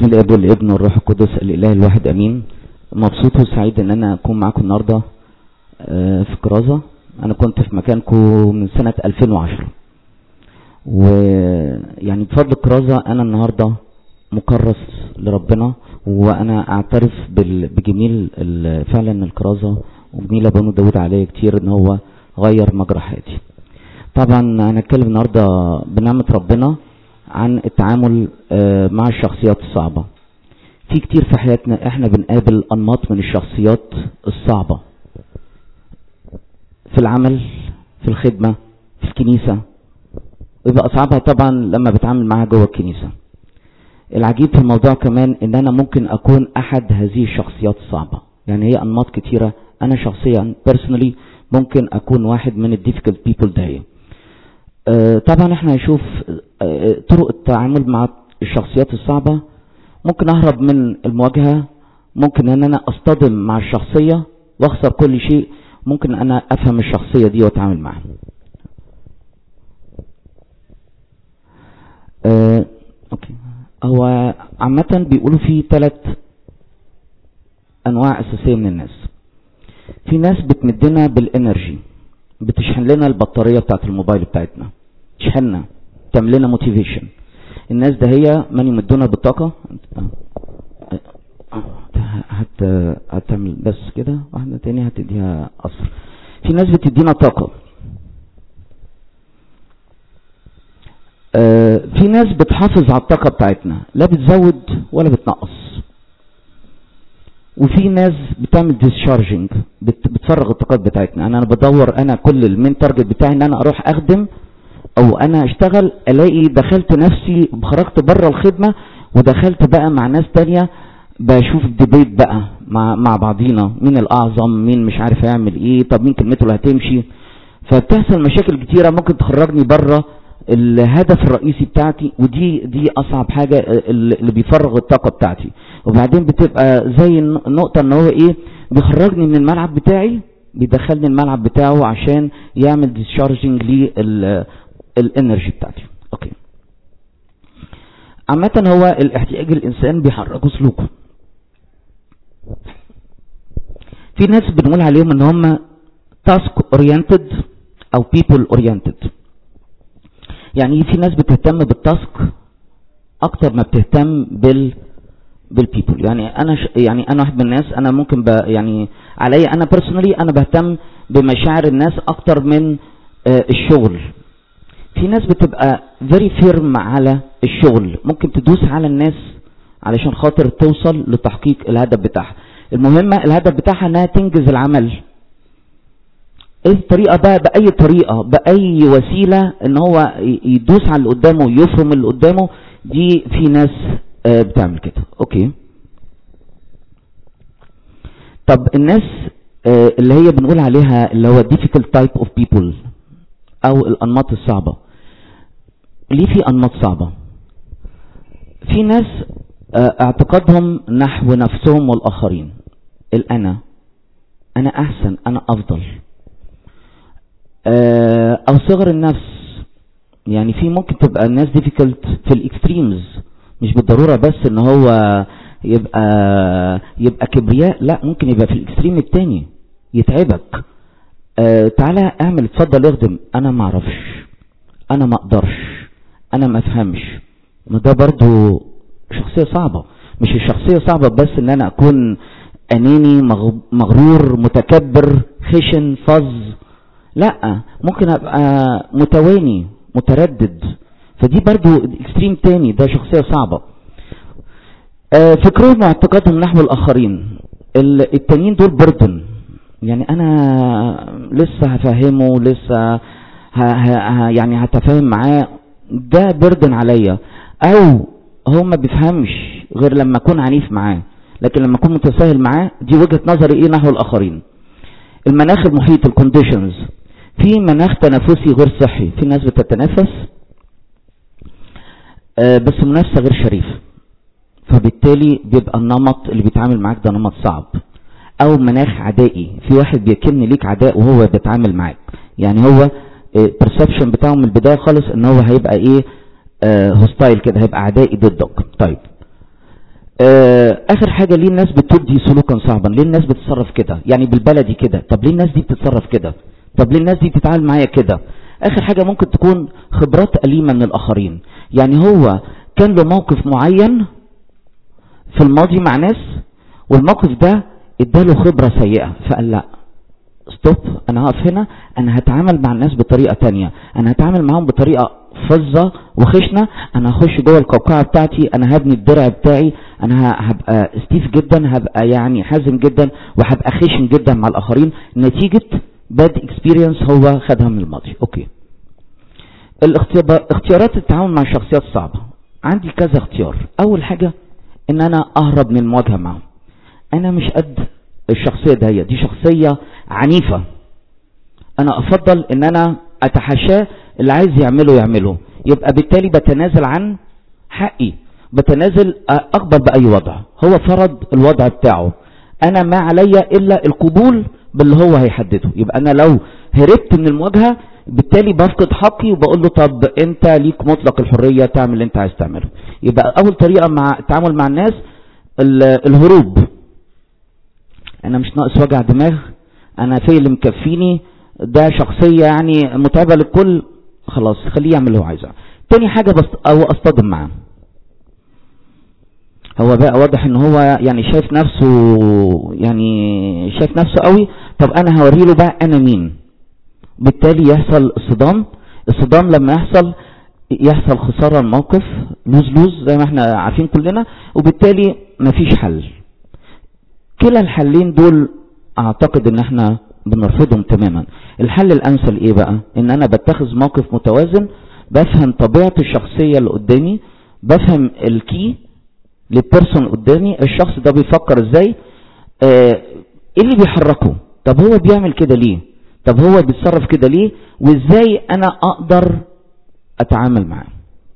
باسم الاب والابن والروح القدس الاله الواحد امين مبسوط وسعيد ان انا اكون معاكم النهارده آه، في كرازه انا كنت في مكانكم من سنه 2010 ويعني بفضل كرازه انا النهارده مكرس لربنا وانا اعترف بال- بجميل ال- فعلا الكرازه وجميل ابو داود عليا كتير ان هو غير مجرى حياتي طبعا هنتكلم النهارده بنعمه ربنا عن التعامل آه، مع الشخصيات الصعبه في كتير في حياتنا احنا بنقابل انماط من الشخصيات الصعبه في العمل في الخدمه في الكنيسه ويبقى صعبها طبعا لما بتعامل معاها جوه الكنيسه العجيب في الموضوع كمان ان انا ممكن اكون احد هذه الشخصيات الصعبه يعني هي انماط كتيره انا شخصيا personally ممكن اكون واحد من الديفيكولت بيبل ده آه، طبعا احنا هنشوف آه، طرق التعامل مع الشخصيات الصعبة ممكن اهرب من المواجهة ممكن ان انا اصطدم مع الشخصية واخسر كل شيء ممكن انا افهم الشخصية دي واتعامل معاها آه، اوكي هو عامة بيقولوا في ثلاث انواع اساسية من الناس في ناس بتمدنا بالانرجي بتشحن لنا البطاريه بتاعت الموبايل بتاعتنا تشحننا تعمل لنا موتيفيشن الناس ده هي من يمدونا بالطاقه هت هتعمل بس كده واحده تاني هتديها قصر في ناس بتدينا طاقه آه، في ناس بتحافظ على الطاقه بتاعتنا لا بتزود ولا بتنقص وفي ناس بتعمل ديسشارجنج بتفرغ الطاقات بتاعتنا انا بدور انا كل المين تارجت بتاعي ان انا اروح اخدم او انا اشتغل الاقي دخلت نفسي خرجت بره الخدمه ودخلت بقى مع ناس تانية بشوف ديبيت بقى مع مع بعضينا مين الاعظم مين مش عارف هيعمل ايه طب مين كلمته اللي هتمشي فبتحصل مشاكل كتيره ممكن تخرجني بره الهدف الرئيسي بتاعتي ودي دي اصعب حاجه اللي بيفرغ الطاقه بتاعتي وبعدين بتبقى زي النقطه ان هو ايه بيخرجني من الملعب بتاعي بيدخلني الملعب بتاعه عشان يعمل ديسشارجنج للانرجي بتاعتي اوكي عامة هو الاحتياج الانسان بيحركه سلوكه في ناس بنقول عليهم ان هم تاسك اورينتد او بيبل اورينتد يعني في ناس بتهتم بالتاسك اكتر ما بتهتم بال بالبيبل يعني انا ش... يعني انا واحد من الناس انا ممكن ب... يعني عليا انا بيرسونالي انا بهتم بمشاعر الناس اكتر من آه الشغل في ناس بتبقى فيري فيرم على الشغل ممكن تدوس على الناس علشان خاطر توصل لتحقيق الهدف بتاعها المهمة الهدف بتاعها انها تنجز العمل ايه الطريقة بقى بأي طريقة بأي وسيلة ان هو يدوس على اللي قدامه ويفرم اللي قدامه دي في ناس آه بتعمل كده اوكي طب الناس آه اللي هي بنقول عليها اللي هو difficult type of people او الانماط الصعبة ليه في انماط صعبة في ناس آه اعتقادهم نحو نفسهم والاخرين الانا انا احسن انا افضل او صغر النفس يعني في ممكن تبقى الناس difficult في الاكستريمز مش بالضرورة بس ان هو يبقى يبقى كبرياء لا ممكن يبقى في الاكستريم التاني يتعبك آه تعالى اعمل اتفضل اخدم انا ما اعرفش انا ما اقدرش انا ما افهمش ما ده برضو شخصية صعبة مش الشخصية صعبة بس ان انا اكون اناني مغرور متكبر خشن فظ لا ممكن ابقى متواني متردد فدي برضو اكستريم تاني ده شخصية صعبة آه فكرهم واعتقادهم نحو الاخرين التانيين دول بردن يعني انا لسه هفهمه لسه ها ها يعني هتفاهم معاه ده بردن عليا او هو ما بيفهمش غير لما اكون عنيف معاه لكن لما اكون متساهل معاه دي وجهة نظري ايه نحو الاخرين المناخ المحيط الكونديشنز في مناخ تنافسي غير صحي في ناس بتتنافس آه بس منافسه غير شريف فبالتالي بيبقى النمط اللي بيتعامل معاك ده نمط صعب او مناخ عدائي في واحد بيكن ليك عداء وهو بيتعامل معاك يعني هو البرسبشن بتاعه من البدايه خالص ان هو هيبقى ايه هوستايل كده هيبقى عدائي ضدك طيب آه اخر حاجة ليه الناس بتبدي سلوكا صعبا ليه الناس بتتصرف كده يعني بالبلدي كده طب ليه الناس دي بتتصرف كده طب ليه الناس دي بتتعامل معايا كده اخر حاجة ممكن تكون خبرات أليمة من الاخرين يعني هو كان له موقف معين في الماضي مع ناس والموقف ده اداله خبرة سيئة فقال لا ستوب انا هقف هنا انا هتعامل مع الناس بطريقة تانية انا هتعامل معاهم بطريقة فظة وخشنة انا هخش جوه القوقعة بتاعتي انا هبني الدرع بتاعي انا هبقى ستيف جدا هبقى يعني حازم جدا وهبقى خشن جدا مع الاخرين نتيجة باد اكسبيرينس هو خدها من الماضي اوكي الاختيارات التعامل مع الشخصيات الصعبة عندي كذا اختيار اول حاجة ان انا اهرب من المواجهة معهم انا مش قد الشخصية دي دي شخصية عنيفة انا افضل ان انا اتحاشاه اللي عايز يعمله يعمله يبقى بالتالي بتنازل عن حقي بتنازل اقبل باي وضع هو فرض الوضع بتاعه انا ما عليا الا القبول باللي هو هيحدده يبقى انا لو هربت من المواجهة بالتالي بفقد حقي وبقول له طب انت ليك مطلق الحرية تعمل اللي انت عايز تعمله يبقى اول طريقة مع التعامل مع الناس الهروب انا مش ناقص وجع دماغ انا في اللي مكفيني ده شخصية يعني متعبة للكل خلاص خليه يعمل اللي هو عايزه تاني حاجة بس او اصطدم معاه هو بقى واضح ان هو يعني شايف نفسه يعني شايف نفسه قوي طب انا هوري له بقى انا مين بالتالي يحصل صدام الصدام لما يحصل يحصل خسارة الموقف لوز لوز زي ما احنا عارفين كلنا وبالتالي مفيش حل كلا الحلين دول اعتقد ان احنا بنرفضهم تماما الحل الامثل ايه بقى ان انا بتخذ موقف متوازن بفهم طبيعة الشخصية اللي قدامي بفهم الكي للبيرسون قدامي الشخص ده بيفكر ازاي اه ايه اللي بيحركه طب هو بيعمل كده ليه طب هو بيتصرف كده ليه وازاي انا اقدر اتعامل معاه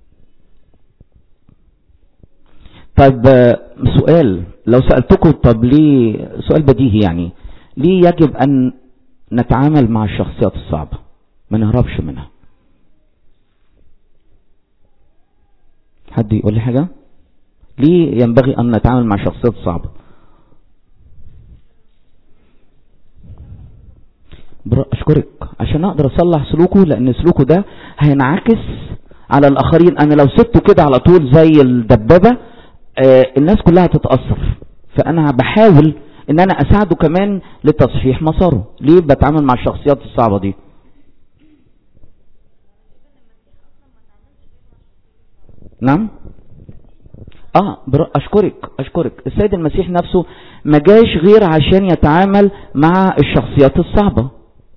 طب سؤال لو سألتكم طب ليه سؤال بديهي يعني ليه يجب ان نتعامل مع الشخصيات الصعبة ما نهربش منها حد يقول لي حاجة ليه ينبغي ان نتعامل مع الشخصيات الصعبة اشكرك عشان اقدر اصلح سلوكه لان سلوكه ده هينعكس على الاخرين انا لو سبته كده على طول زي الدبابة آه الناس كلها تتأثر فانا بحاول ان انا اساعده كمان لتصحيح مساره ليه بتعامل مع الشخصيات الصعبة دي نعم اه اشكرك اشكرك السيد المسيح نفسه ما جاش غير عشان يتعامل مع الشخصيات الصعبة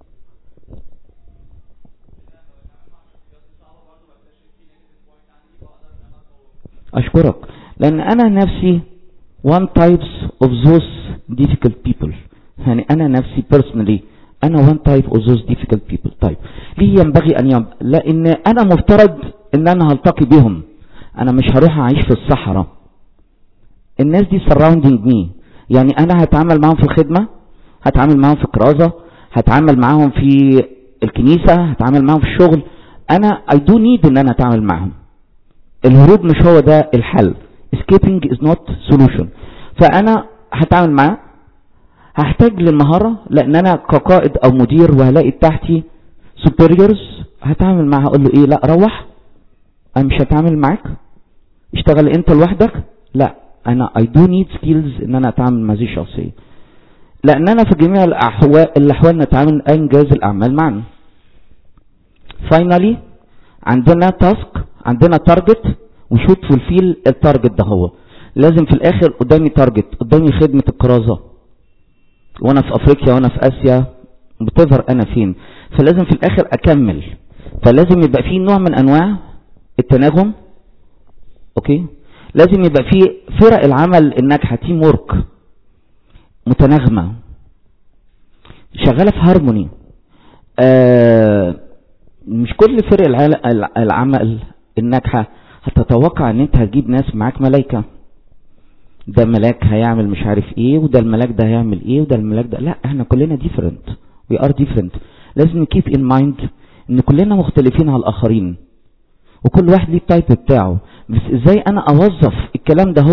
اشكرك لان انا نفسي one types of those difficult people يعني انا نفسي personally انا one type of those difficult people طيب ليه ينبغي ان ينب... لان انا مفترض ان انا هلتقي بهم انا مش هروح اعيش في الصحراء الناس دي surrounding me يعني انا هتعامل معاهم في الخدمة هتعامل معاهم في الكرازة هتعامل معاهم في الكنيسة هتعامل معاهم في الشغل انا I do need ان انا اتعامل معاهم الهروب مش هو ده الحل escaping is not solution فانا هتعامل معاه هحتاج للمهارة لان انا كقائد او مدير وهلاقي تحتي superiors هتعامل معاه هقول له ايه لا روح انا مش هتعامل معاك اشتغل انت لوحدك لا انا I do need skills ان انا اتعامل مع هذه الشخصية لاننا في جميع الاحوال الاحوال نتعامل انجاز الاعمال معا finally عندنا تاسك عندنا تارجت وشوت فولفيل التارجت ده هو لازم في الاخر قدامي تارجت قدامي خدمة الكرازة وانا في افريقيا وانا في اسيا بتظهر انا فين فلازم في الاخر اكمل فلازم يبقى في نوع من انواع التناغم اوكي لازم يبقى في فرق العمل الناجحة تيم وورك متناغمة شغالة في هارموني آه مش كل فرق العمل الناجحة هتتوقع ان انت هتجيب ناس معاك ملايكة ده ملاك هيعمل مش عارف ايه وده الملاك ده هيعمل ايه وده الملاك ده لا احنا كلنا different we are different لازم keep in mind ان كلنا مختلفين على الاخرين وكل واحد ليه التايب بتاعه بس ازاي انا اوظف الكلام ده هو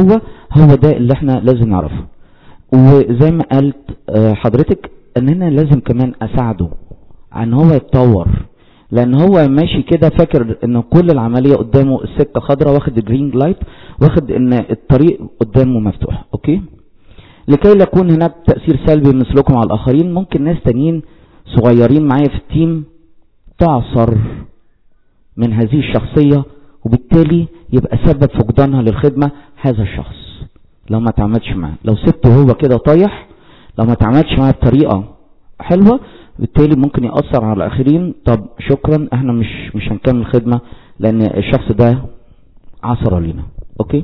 هو ده اللي احنا لازم نعرفه وزي ما قالت آه، حضرتك ان انا لازم كمان اساعده ان هو يتطور لان هو ماشي كده فاكر ان كل العمليه قدامه السكه خضراء واخد الجرين لايت واخد ان الطريق قدامه مفتوح اوكي لكي لا يكون هناك تاثير سلبي من سلوكهم على الاخرين ممكن ناس تانيين صغيرين معايا في التيم تعصر من هذه الشخصيه وبالتالي يبقى سبب فقدانها للخدمه هذا الشخص لو ما تعملش معاه لو سبته هو كده طايح لو ما تعملش معاه بطريقه حلوه بالتالي ممكن يأثر على الآخرين طب شكرا احنا مش مش هنكمل خدمة لأن الشخص ده عصر لينا أوكي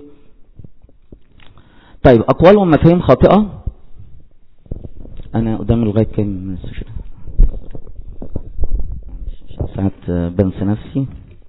طيب أقوال ومفاهيم خاطئة أنا قدامي لغاية كام من السجن ساعات بنسى نفسي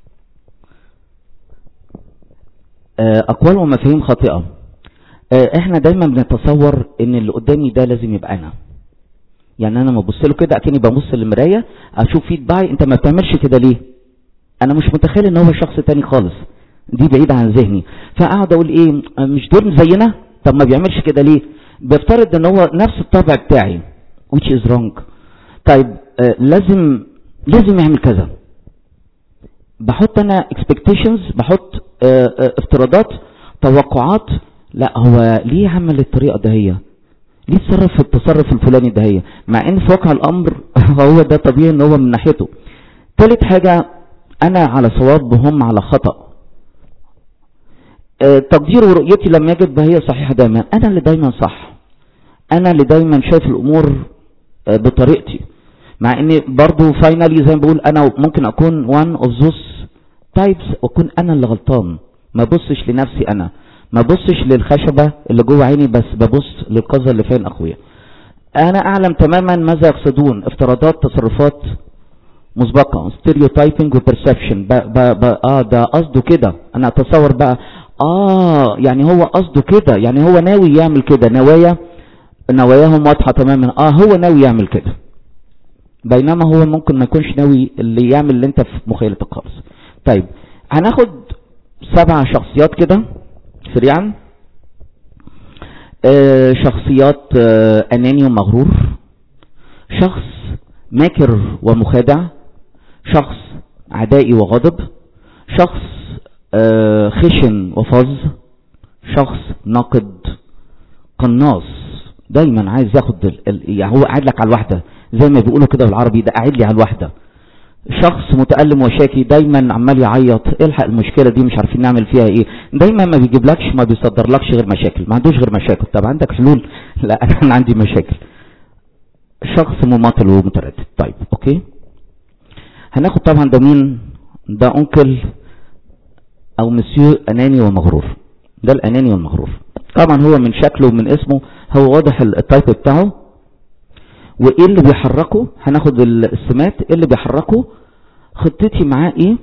آه، أقوال ومفاهيم خاطئة آه، احنا دايما بنتصور ان اللي قدامي ده لازم يبقى انا يعني انا ما ابص له كده اكني ببص للمرايه اشوف فيه طباعي انت ما بتعملش كده ليه انا مش متخيل ان هو شخص تاني خالص دي بعيدة عن ذهني فاقعد اقول ايه مش دول زينا طب ما بيعملش كده ليه بفترض ان هو نفس الطبع بتاعي which is wrong طيب آه لازم لازم يعمل كذا بحط انا expectations بحط آه آه افتراضات توقعات لا هو ليه عمل الطريقة ده هي ليه تصرف في التصرف الفلاني ده هي مع ان في واقع الامر هو ده طبيعي ان هو من ناحيته تالت حاجة انا على صواب وهم على خطأ آه تقدير ورؤيتي لم يجد هي صحيحة دايما انا اللي دايما صح انا اللي دايما شايف الامور آه بطريقتي مع اني برضو فاينالي زي ما بقول انا ممكن اكون one of those types واكون انا اللي غلطان ما بصش لنفسي انا ما بصش للخشبة اللي جوه عيني بس ببص للقذى اللي فين اخويا انا اعلم تماما ماذا يقصدون افتراضات تصرفات مسبقة ستيريوتايبنج وبرسبشن اه ده قصده كده انا اتصور بقى اه يعني هو قصده كده يعني هو ناوي يعمل كده نوايا نواياهم واضحة تماما اه هو ناوي يعمل كده بينما هو ممكن ما يكونش ناوي اللي يعمل اللي انت في مخيلتك خالص طيب هناخد سبع شخصيات كده سريعا آه شخصيات آه اناني ومغرور شخص ماكر ومخادع شخص عدائي وغضب شخص آه خشن وفظ شخص ناقد قناص دايما عايز ياخد ال... ال... يعني هو قاعد لك على الواحده زي ما بيقولوا كده بالعربي ده قاعد لي على الواحده شخص متألم وشاكي دايما عمال يعيط الحق المشكلة دي مش عارفين نعمل فيها ايه دايما ما بيجيبلكش ما بيصدرلكش غير مشاكل ما عندوش غير مشاكل طب عندك حلول لا انا عندي مشاكل شخص مماطل ومتردد طيب اوكي هناخد طبعا ده مين ده انكل او مسيو اناني ومغرور ده الاناني والمغرور طبعا هو من شكله ومن اسمه هو واضح التايب بتاعه وايه اللي بيحركه هناخد السمات ايه اللي بيحركه خطتي معاه ايه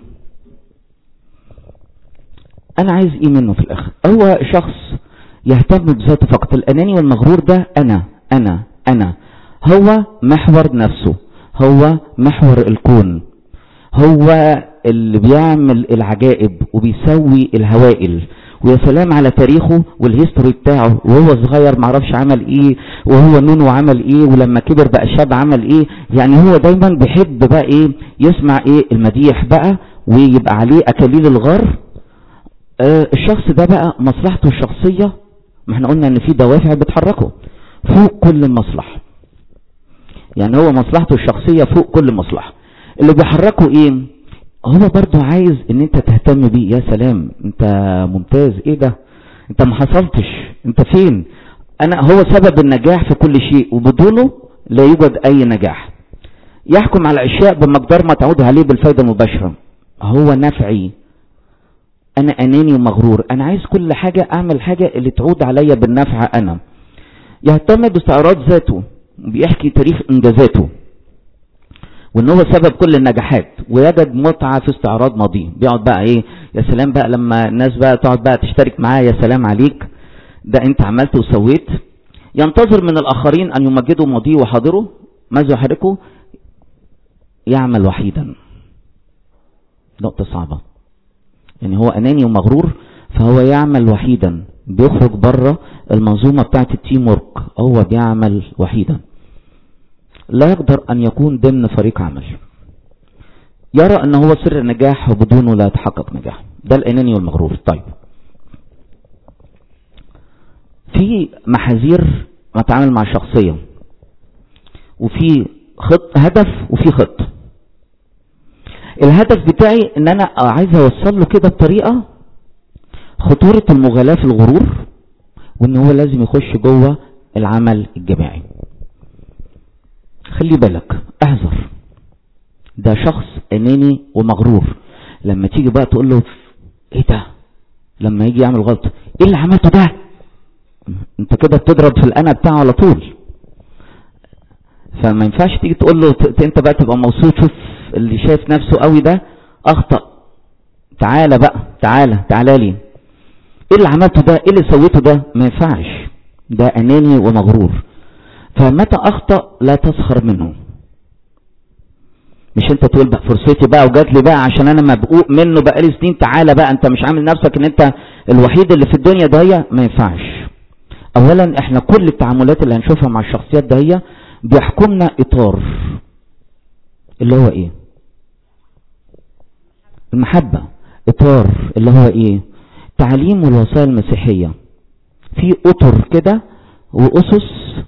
انا عايز ايه منه في الاخر هو شخص يهتم بذاته فقط الاناني والمغرور ده انا انا انا هو محور نفسه هو محور الكون هو اللي بيعمل العجائب وبيسوي الهوائل ويا سلام على تاريخه والهيستوري بتاعه وهو صغير معرفش عمل ايه وهو نونو عمل ايه ولما كبر بقى شاب عمل ايه يعني هو دايما بيحب بقى ايه يسمع ايه المديح بقى ويبقى عليه اكاليل الغر آه الشخص ده بقى مصلحته الشخصية ما احنا قلنا ان في دوافع بتحركه فوق كل المصلحة يعني هو مصلحته الشخصية فوق كل مصلحة اللي بيحركه ايه هو برضو عايز ان انت تهتم بيه يا سلام انت ممتاز ايه ده انت ما حصلتش انت فين انا هو سبب النجاح في كل شيء وبدونه لا يوجد اي نجاح يحكم على الاشياء بمقدار ما تعود عليه بالفايدة المباشرة هو نفعي انا اناني ومغرور انا عايز كل حاجة اعمل حاجة اللي تعود عليا بالنفع انا يهتم باستعراض ذاته بيحكي تاريخ انجازاته وان هو سبب كل النجاحات ويجد متعة في استعراض ماضيه بيقعد بقى ايه يا سلام بقى لما الناس بقى تقعد بقى تشترك معاه يا سلام عليك ده انت عملت وسويت ينتظر من الاخرين ان يمجدوا ماضيه وحاضره ماذا يحركه يعمل وحيدا نقطة صعبة يعني هو اناني ومغرور فهو يعمل وحيدا بيخرج بره المنظومة بتاعت التيم ورك هو بيعمل وحيدا لا يقدر ان يكون ضمن فريق عمل يرى ان هو سر النجاح وبدونه لا يتحقق نجاح ده الاناني والمغرور طيب في محاذير بتعامل مع شخصية وفي خط هدف وفي خط الهدف بتاعي ان انا عايز اوصل له كده بطريقة خطورة المغالاة في الغرور وان هو لازم يخش جوه العمل الجماعي خلي بالك احذر ده شخص اناني ومغرور لما تيجي بقى تقول له ايه ده لما يجي يعمل غلط ايه اللي عملته ده انت كده بتضرب في الانا بتاعه على طول فما ينفعش تيجي تقول له انت بقى تبقى مبسوط شوف اللي شايف نفسه قوي ده اخطأ تعالى بقى تعالى تعالى لي ايه اللي عملته ده ايه اللي سويته ده ما ينفعش ده اناني ومغرور فمتى اخطأ لا تسخر منه مش انت تقول بقى فرصتي بقى وجات لي بقى عشان انا مبقوق منه بقالي سنين تعالى بقى انت مش عامل نفسك ان انت الوحيد اللي في الدنيا ده ما ينفعش اولا احنا كل التعاملات اللي هنشوفها مع الشخصيات ده بيحكمنا اطار اللي هو ايه المحبة اطار اللي هو ايه تعليم والوصايا المسيحية في اطر كده واسس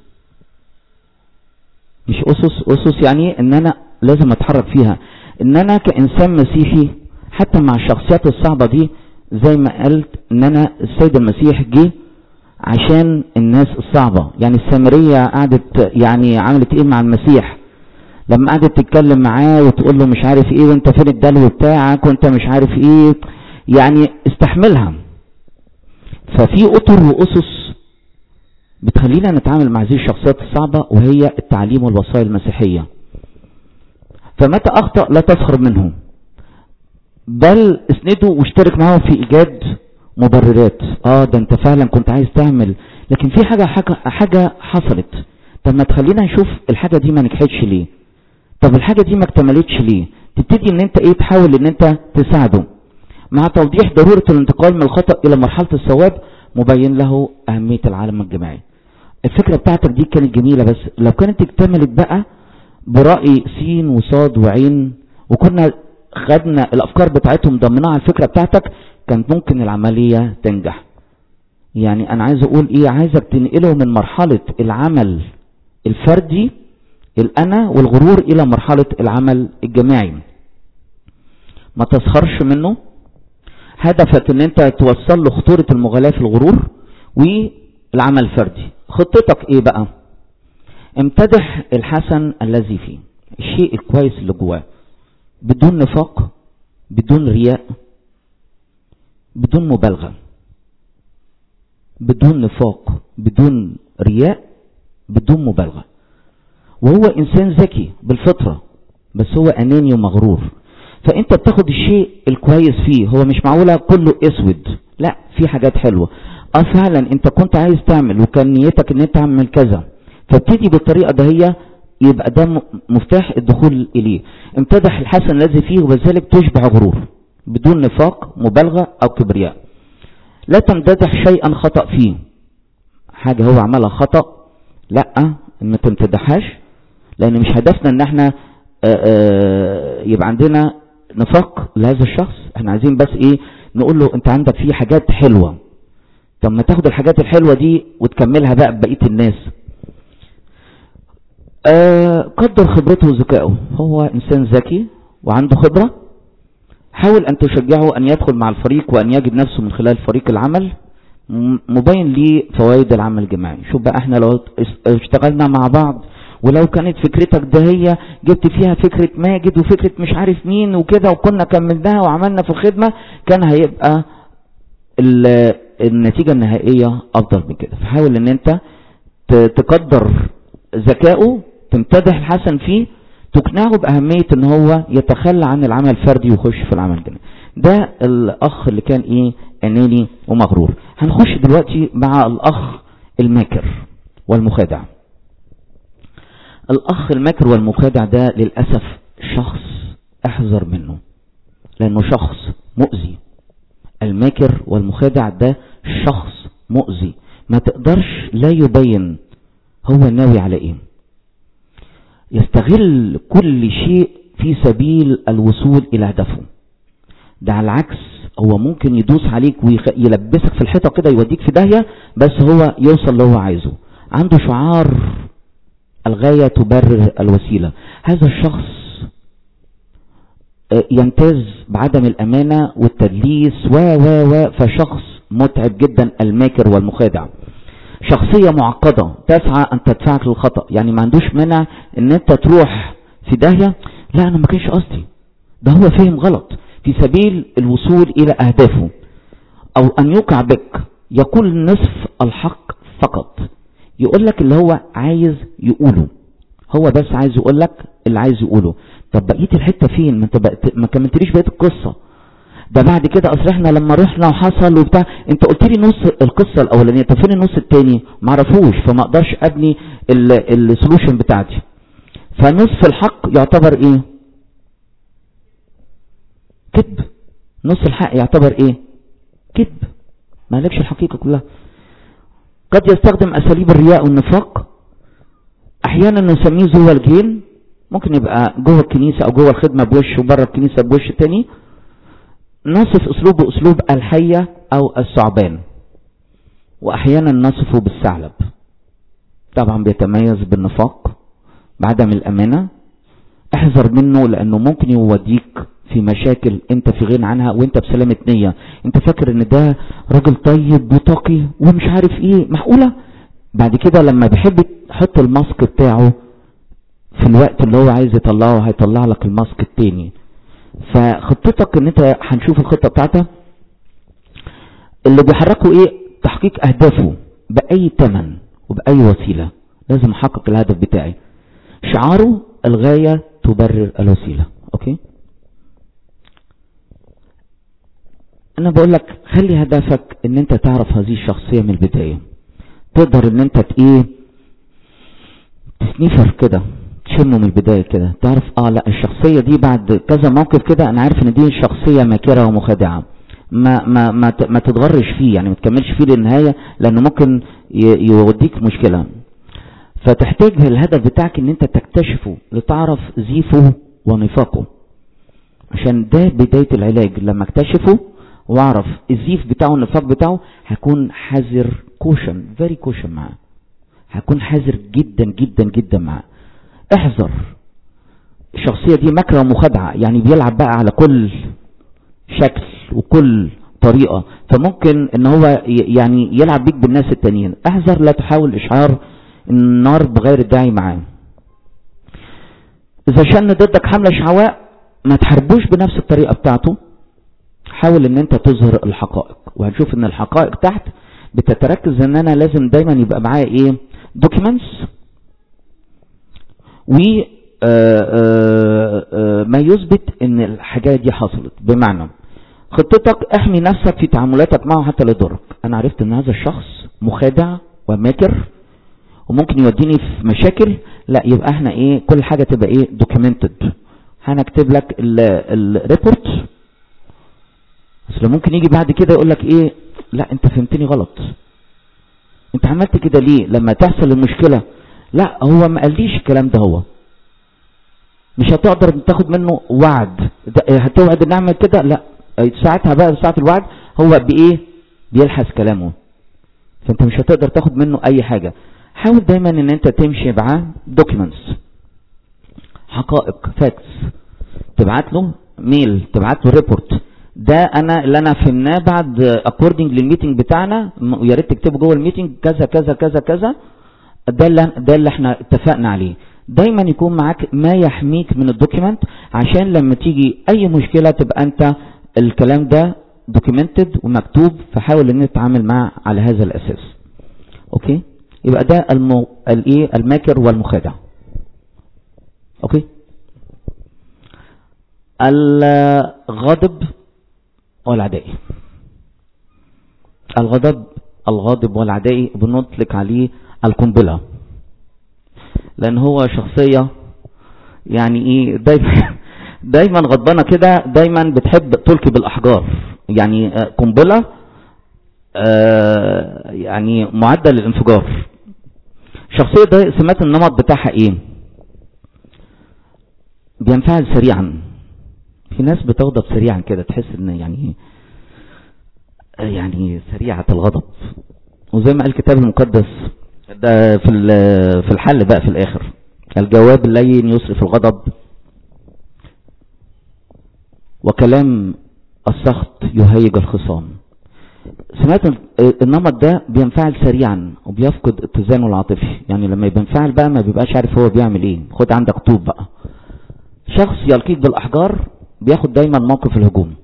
مش اسس اسس يعني ان انا لازم اتحرك فيها ان انا كانسان مسيحي حتى مع الشخصيات الصعبة دي زي ما قلت ان انا السيد المسيح جه عشان الناس الصعبة يعني السامرية قعدت يعني عملت ايه مع المسيح لما قعدت تتكلم معاه وتقول له مش عارف ايه وانت فين الدلو بتاعك وانت مش عارف ايه يعني استحملها ففي اطر واسس بتخلينا نتعامل مع هذه الشخصيات الصعبة وهي التعليم والوصايا المسيحية فمتى اخطأ لا تسخر منه بل اسنده واشترك معه في ايجاد مبررات اه ده انت فعلا كنت عايز تعمل لكن في حاجة حاجة, حاجة حصلت طب ما تخلينا نشوف الحاجة دي ما نجحتش ليه طب الحاجة دي ما اكتملتش ليه تبتدي ان انت ايه تحاول ان انت تساعده مع توضيح ضرورة الانتقال من الخطأ الى مرحلة الصواب مبين له اهمية العالم الجماعي الفكرة بتاعتك دي كانت جميلة بس لو كانت اكتملت بقى برأي سين وصاد وعين وكنا خدنا الافكار بتاعتهم ضمناها على الفكرة بتاعتك كانت ممكن العملية تنجح يعني انا عايز اقول ايه عايزك تنقله من مرحلة العمل الفردي الانا والغرور الى مرحلة العمل الجماعي ما تسخرش منه هدفك ان انت توصل له خطورة المغالاة في الغرور والعمل الفردي خطتك ايه بقى امتدح الحسن الذي فيه الشيء الكويس اللي جواه بدون نفاق بدون رياء بدون مبالغة بدون نفاق بدون رياء بدون مبالغة وهو انسان ذكي بالفطرة بس هو اناني ومغرور فانت بتاخد الشيء الكويس فيه هو مش معقولة كله اسود لا في حاجات حلوة اه فعلا انت كنت عايز تعمل وكان نيتك ان انت تعمل كذا فابتدي بالطريقة ده هي يبقى ده مفتاح الدخول اليه امتدح الحسن الذي فيه وبذلك تشبع غرور بدون نفاق مبالغة او كبرياء لا تمتدح شيئا خطأ فيه حاجة هو عملها خطأ لا ما تمتدحهاش لان مش هدفنا ان احنا آآ آآ يبقى عندنا نفاق لهذا الشخص احنا عايزين بس ايه نقول له انت عندك فيه حاجات حلوة طب ما تاخد الحاجات الحلوة دي وتكملها بقى ببقية الناس قدر خبرته وذكائه هو انسان ذكي وعنده خبرة حاول ان تشجعه ان يدخل مع الفريق وان يجد نفسه من خلال فريق العمل مبين ليه فوائد العمل الجماعي شوف بقى احنا لو اشتغلنا مع بعض ولو كانت فكرتك ده هي جبت فيها فكرة ماجد وفكرة مش عارف مين وكده وكنا كملناها وعملنا في الخدمة كان هيبقى النتيجة النهائية افضل من كده فحاول ان انت تقدر ذكائه تمتدح الحسن فيه تقنعه بأهمية ان هو يتخلى عن العمل الفردي ويخش في العمل الجماعي ده الاخ اللي كان ايه اناني ومغرور هنخش دلوقتي مع الاخ الماكر والمخادع الاخ الماكر والمخادع ده للأسف شخص احذر منه لانه شخص مؤذي الماكر والمخادع ده شخص مؤذي ما تقدرش لا يبين هو ناوي على ايه يستغل كل شيء في سبيل الوصول الى هدفه ده على العكس هو ممكن يدوس عليك ويلبسك في الحيطه كده يوديك في داهيه بس هو يوصل اللي هو عايزه عنده شعار الغايه تبرر الوسيله هذا الشخص يمتاز بعدم الامانه والتدليس و و و فشخص متعب جدا الماكر والمخادع شخصيه معقده تسعى ان تدفعك للخطا يعني ما عندوش مانع ان انت تروح في داهيه لا انا ما كانش قصدي ده هو فهم غلط في سبيل الوصول الى اهدافه او ان يوقع بك يقول نصف الحق فقط يقول لك اللي هو عايز يقوله هو بس عايز يقول لك اللي عايز يقوله طب بقيه الحته فين ما انت بقت ما كملتليش بقيه القصه ده بعد كده اصل احنا لما رحنا وحصل وبتاع انت قلت لي نص القصه الاولانيه طب فين النص الثاني ما اعرفوش فما اقدرش ابني السولوشن بتاعتي فنصف الحق يعتبر ايه كذب نص الحق يعتبر ايه كذب ما لكش الحقيقه كلها قد يستخدم اساليب الرياء والنفاق احيانا نسميه زوى الجين ممكن يبقى جوه الكنيسه او جوه الخدمه بوش وبره الكنيسه بوش تاني نصف اسلوبه اسلوب الحيه او الثعبان واحيانا نصفه بالثعلب طبعا بيتميز بالنفاق بعدم الامانه احذر منه لانه ممكن يوديك في مشاكل انت في غنى عنها وانت بسلامة نية انت فاكر ان ده راجل طيب وتقي ومش عارف ايه معقولة بعد كده لما بيحب يحط الماسك بتاعه في الوقت اللي هو عايز يطلعه هيطلع لك الماسك التاني فخطتك ان انت هنشوف الخطة بتاعتها اللي بيحركوا ايه تحقيق اهدافه باي ثمن وباي وسيلة لازم احقق الهدف بتاعي شعاره الغاية تبرر الوسيلة اوكي انا بقول لك خلي هدفك ان انت تعرف هذه الشخصية من البداية تقدر ان انت ايه تسنيفر كده تشمه من البداية كده تعرف اه لا الشخصية دي بعد كذا موقف كده انا عارف ان دي شخصية ماكرة ومخادعة ما ما ما ما تتغرش فيه يعني ما تكملش فيه للنهاية لانه ممكن يوديك مشكلة فتحتاج الهدف بتاعك ان انت تكتشفه لتعرف زيفه ونفاقه عشان ده بداية العلاج لما اكتشفه واعرف الزيف بتاعه النفاق بتاعه هكون حذر كوشن فيري كوشن معاه هكون حذر جدا جدا جدا معاه احذر الشخصية دي مكرة ومخادعة يعني بيلعب بقى على كل شكل وكل طريقة فممكن ان هو يعني يلعب بيك بالناس التانيين احذر لا تحاول اشعار النار بغير الداعي معاه اذا شن ضدك حملة شعواء ما تحاربوش بنفس الطريقة بتاعته حاول ان انت تظهر الحقائق وهنشوف ان الحقائق تحت بتتركز ان انا لازم دايما يبقى معايا ايه دوكيومنتس و ما يثبت ان الحاجات دي حصلت بمعنى خطتك احمي نفسك في تعاملاتك معه حتى لا يضرك انا عرفت ان هذا الشخص مخادع وماكر وممكن يوديني في مشاكل لا يبقى احنا ايه كل حاجة تبقى ايه دوكيومنتد هنكتب لك الريبورت اصل ممكن يجي بعد كده يقول لك ايه لا انت فهمتني غلط انت عملت كده ليه لما تحصل المشكلة لا هو ما قاليش الكلام ده هو مش هتقدر تاخد منه وعد هتوعد ان اعمل كده لا ساعتها بقى ساعة الوعد هو بايه بيلحس كلامه فانت مش هتقدر تاخد منه اي حاجة حاول دايما ان انت تمشي معاه دوكيومنتس حقائق فاكتس تبعت له ميل تبعت له ريبورت ده انا اللي انا فهمناه بعد اكوردنج للميتنج بتاعنا ويا ريت تكتبه جوه الميتنج كذا كذا كذا كذا ده اللي ده اللي احنا اتفقنا عليه دايما يكون معاك ما يحميك من الدوكيمنت عشان لما تيجي اي مشكله تبقى انت الكلام ده دوكيومنتد ومكتوب فحاول ان تتعامل معاه على هذا الاساس اوكي يبقى ده المو... الايه الماكر والمخادع اوكي الغضب والعدائي الغضب الغاضب والعدائي بنطلق عليه القنبلة لان هو شخصية يعني ايه دايما دايما غضبانة كده دايما بتحب تلقي بالاحجار يعني آه، قنبلة آه، يعني معدة للانفجار الشخصية ده سمات النمط بتاعها ايه بينفعل سريعا في ناس بتغضب سريعا كده تحس ان يعني يعني سريعة الغضب وزي ما قال الكتاب المقدس ده في ال- في الحل بقى في الاخر الجواب اللين يسرف الغضب وكلام السخط يهيج الخصام سمعت ال- النمط ده بينفعل سريعا وبيفقد اتزانه العاطفي يعني لما يبقى انفعل بقى ما بيبقاش عارف هو بيعمل ايه خد عندك طوب بقى شخص يلقيك بالاحجار بياخد دايما موقف الهجوم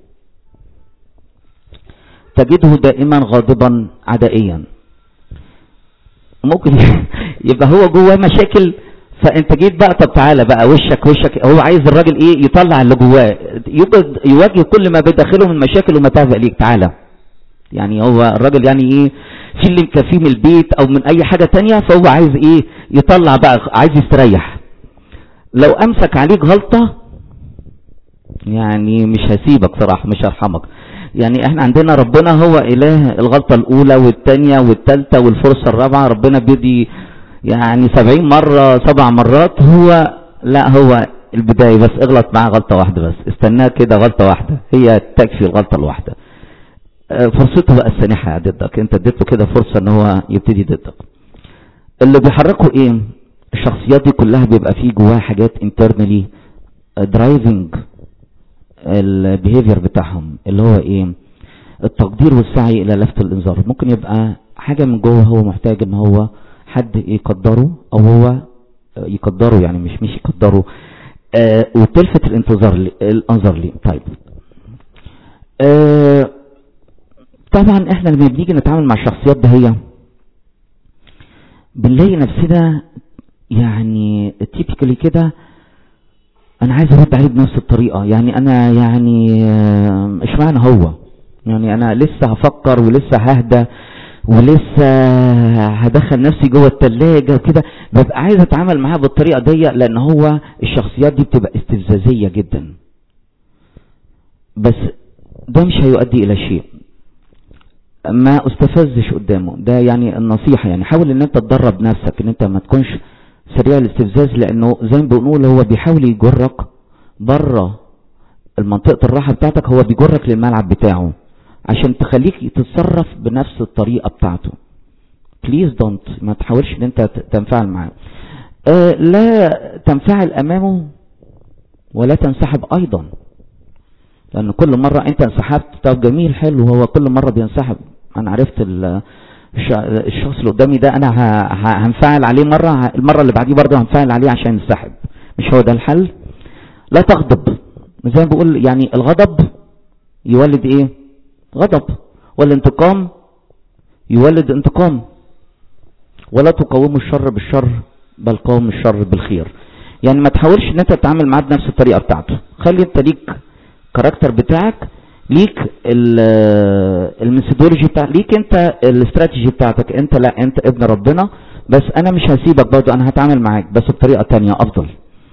تجده دائما غاضبا عدائيا ممكن يبقى هو جواه مشاكل فانت جيت بقى طب تعالى بقى وشك وشك هو عايز الراجل ايه يطلع اللي جواه يوجد يواجه كل ما بداخله من مشاكل ومتاعب ليك تعالى يعني هو الراجل يعني ايه في اللي مكفيه من البيت او من اي حاجة تانية فهو عايز ايه يطلع بقى عايز يستريح لو امسك عليك غلطة يعني مش هسيبك صراحة مش هرحمك يعني احنا عندنا ربنا هو اله الغلطة الاولى والتانية والتالتة والفرصة الرابعة ربنا بيدي يعني سبعين مرة سبع مرات هو لا هو البداية بس اغلط معاه غلطة واحدة بس استناه كده غلطة واحدة هي تكفي الغلطة الواحدة آه، فرصته بقى السانحة ضدك انت اديته كده فرصة ان هو يبتدي ضدك اللي بيحركه ايه الشخصيات دي كلها بيبقى فيه جواها حاجات internally درايفنج البيهيفير بتاعهم اللي هو ايه التقدير والسعي الى لفت الانذار ممكن يبقى حاجة من جوه هو محتاج ان هو حد يقدره او هو يقدره يعني مش مش يقدره آه وتلفت الانتظار لي الانظار ليه طيب آه طبعا احنا لما بنيجي نتعامل مع الشخصيات ده هي بنلاقي نفسنا يعني تيبيكالي كده انا عايز ارد عليه بنفس الطريقه يعني انا يعني آه، اشمعنى هو يعني انا لسه هفكر ولسه ههدى ولسه هدخل نفسي جوه التلاجة وكده ببقى عايز اتعامل معاه بالطريقه دي لان هو الشخصيات دي بتبقى استفزازيه جدا بس ده مش هيؤدي الى شيء ما استفزش قدامه ده يعني النصيحة يعني حاول ان انت تدرب نفسك ان انت ما تكونش سريع الاستفزاز لانه زي ما بنقول هو بيحاول يجرك بره المنطقة الراحة بتاعتك هو بيجرك للملعب بتاعه عشان تخليك تتصرف بنفس الطريقة بتاعته بليز دونت ما تحاولش ان انت ت- تنفعل معاه آه لا تنفعل امامه ولا تنسحب ايضا لان كل مرة انت انسحبت طب جميل حلو هو كل مرة بينسحب انا عرفت ال- الش- الشخص اللي قدامي ده انا ه- ه- هنفعل عليه مرة ه- المرة اللي بعديه برضه هنفعل عليه عشان ينسحب مش هو ده الحل لا تغضب زي ما بقول يعني الغضب يولد ايه غضب والانتقام يولد انتقام ولا تقاوموا الشر بالشر بل قاوموا الشر بالخير يعني ما تحاولش ان انت تتعامل معاه بنفس الطريقه بتاعته خلي انت ليك كاركتر بتاعك ليك الميثودولوجي بتاع ليك انت الاستراتيجي بتاعتك انت لا انت ابن ربنا بس انا مش هسيبك برضه انا هتعامل معاك بس بطريقه تانية افضل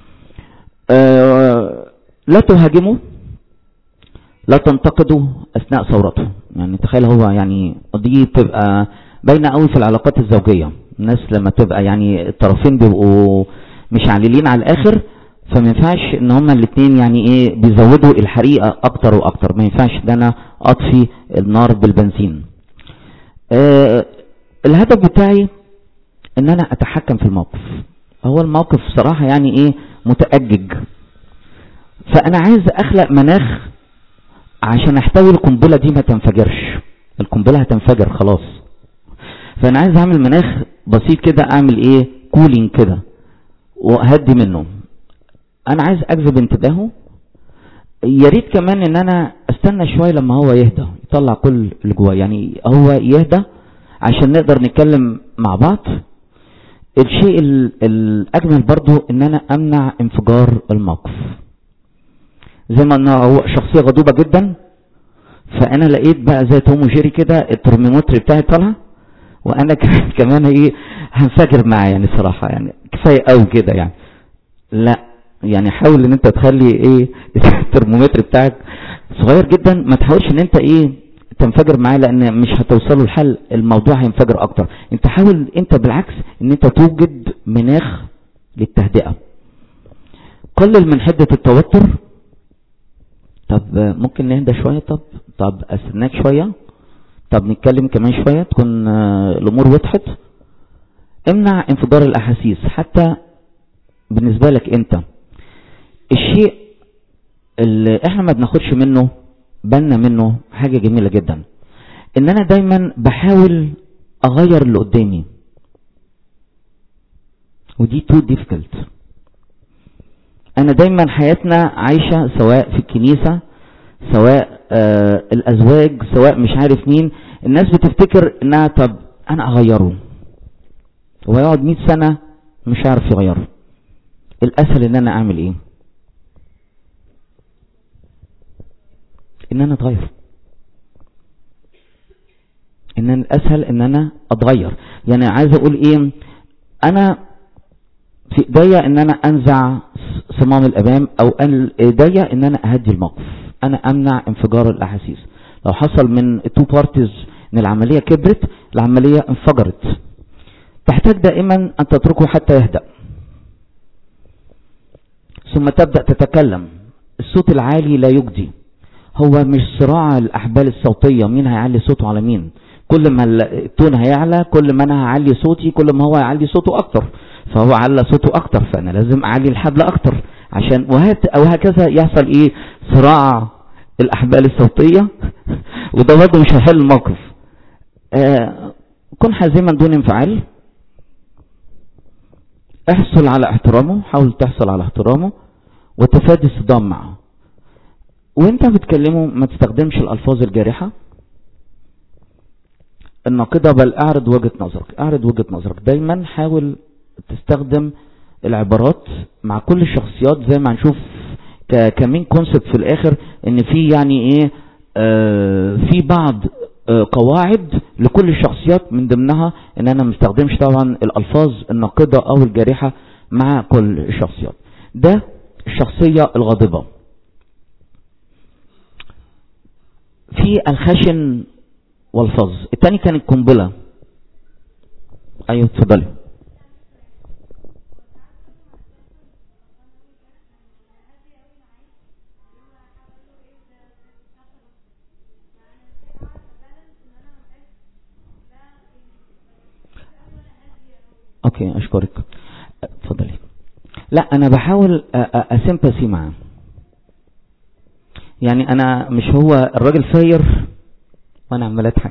أه لا تهاجمه لا تنتقده اثناء ثورته يعني تخيل هو يعني دي بتبقى باينه قوي في العلاقات الزوجيه الناس لما تبقى يعني الطرفين بيبقوا مش عاللين على الاخر فما ينفعش ان هما الاثنين يعني ايه بيزودوا الحريقه اكتر واكتر ما ينفعش ان انا اطفي النار بالبنزين آه الهدف بتاعي ان انا اتحكم في الموقف هو الموقف صراحه يعني ايه متأجج فانا عايز اخلق مناخ عشان احتوي القنبله دي ما تنفجرش القنبله هتنفجر خلاص فانا عايز اعمل مناخ بسيط كده اعمل ايه كولينج كده واهدي منه انا عايز اجذب انتباهه يا ريت كمان ان انا استنى شويه لما هو يهدى يطلع كل اللي جواه يعني هو يهدى عشان نقدر نتكلم مع بعض الشيء الاجمل برضو ان انا امنع انفجار الموقف زي ما انه هو شخصيه غضوبه جدا فانا لقيت بقى زي توم وجيري كده الترميمتر بتاعي طالع وانا كمان ايه هنفجر معاه يعني صراحه يعني كفايه قوي كده يعني لا يعني حاول ان انت تخلي ايه الترمومتر بتاعك صغير جدا ما تحاولش ان انت ايه تنفجر معاه لان مش هتوصلوا الحل الموضوع هينفجر اكتر انت حاول انت بالعكس ان انت توجد مناخ للتهدئة قلل من حدة التوتر طب ممكن نهدى شوية طب طب استناك شوية طب نتكلم كمان شوية تكون الامور وضحت امنع انفجار الاحاسيس حتى بالنسبة لك انت الشيء اللي احنا ما بناخدش منه بالنا منه حاجة جميلة جدا ان انا دايما بحاول اغير اللي قدامي ودي تو ديفيكلت انا دايما حياتنا عايشة سواء في الكنيسة سواء آه الازواج سواء مش عارف مين الناس بتفتكر انها طب انا اغيره هو يقعد 100 سنة مش عارف يغيره الاسهل ان انا اعمل ايه ان انا اتغير ان أنا الاسهل ان انا اتغير يعني عايز اقول ايه انا في ايديا ان انا انزع صمام الامام او ان ايديا ان انا اهدي الموقف انا امنع انفجار الاحاسيس لو حصل من تو بارتيز ان العملية كبرت العملية انفجرت تحتاج دائما ان تتركه حتى يهدأ ثم تبدأ تتكلم الصوت العالي لا يجدي هو مش صراع الاحبال الصوتية مين هيعلي صوته على مين كل ما التون هيعلى كل ما انا هعلي صوتي كل ما هو هيعلي صوته اكتر فهو على صوته اكتر فانا لازم اعلي الحبل اكتر عشان وهكذا يحصل ايه صراع الاحبال الصوتية وده برضه مش هيحل الموقف آه كن حازما دون انفعال احصل على احترامه حاول تحصل على احترامه وتفادي الصدام معه وانت بتكلمه ما تستخدمش الالفاظ الجارحة الناقدة بل اعرض وجهة نظرك اعرض وجهة نظرك دايما حاول تستخدم العبارات مع كل الشخصيات زي ما هنشوف كمين كونسبت في الاخر ان في يعني ايه آه في بعض آه قواعد لكل الشخصيات من ضمنها ان انا مستخدمش طبعا الالفاظ الناقدة او الجارحة مع كل الشخصيات ده الشخصية الغاضبة في الخشن والفظ التاني كان القنبلة ايوه اتفضلي اوكي اشكرك اتفضلي لا انا بحاول اسمباسي معاه يعني انا مش هو الراجل فاير وانا عمال اضحك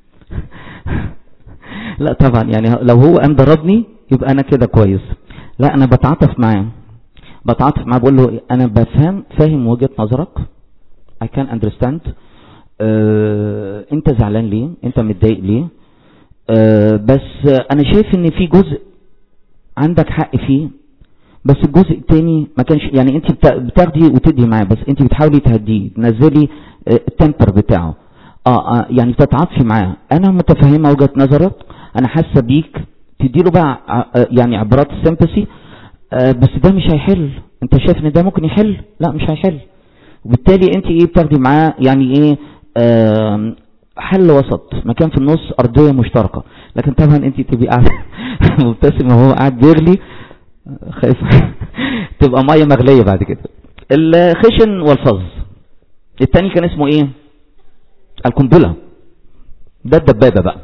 لا طبعا يعني لو هو قام ضربني يبقى انا كده كويس لا انا بتعاطف معاه بتعاطف معاه بقول له انا بفهم فاهم وجهة نظرك I can understand آه انت زعلان ليه انت متضايق ليه آه بس انا شايف ان في جزء عندك حق فيه بس الجزء التاني ما كانش يعني انت بتاخدي وتدي معاه بس انت بتحاولي تهديه تنزلي التمبر بتاعه اه, آه يعني تتعاطفي معاه انا متفهمه وجهه نظرك انا حاسه بيك تديله بقى يعني عبارات السمباسي آه بس ده مش هيحل انت شايف ان ده ممكن يحل لا مش هيحل وبالتالي انت ايه بتاخدي معاه يعني ايه آه حل وسط مكان في النص ارضيه مشتركه لكن طبعا انت تبقي قاعده مبتسمه وهو قاعد بيغلي خايف تبقى ميه مغليه بعد كده الخشن والفظ التاني كان اسمه ايه القنبله ده الدبابه بقى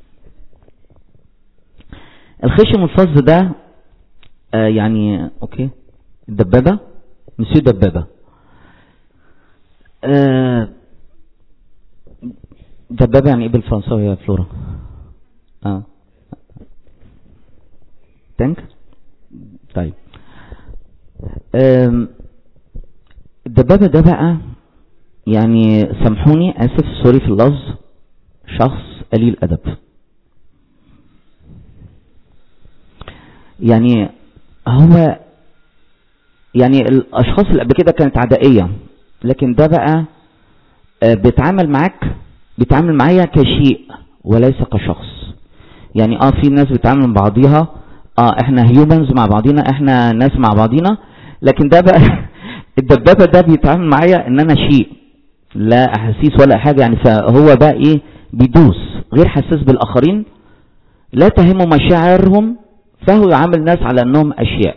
الخشن والفظ ده آه يعني اوكي الدبابه مسيو دبابه آه دبابه يعني ايه بالفرنساوي يا فلورا اه تانك طيب الدبابة ده بقى يعني سامحوني اسف سوري في اللفظ شخص قليل ادب يعني هو يعني الاشخاص اللي قبل كده كانت عدائية لكن ده بقى بيتعامل معاك بيتعامل معايا كشيء وليس كشخص يعني اه في ناس بتتعامل مع بعضيها اه احنا هيومنز مع بعضينا احنا ناس مع بعضينا لكن ده بقى الدبابة ده بيتعامل معايا ان انا شيء لا احاسيس ولا حاجة يعني فهو بقى ايه بيدوس غير حساس بالاخرين لا تهمه مشاعرهم فهو يعامل الناس على انهم اشياء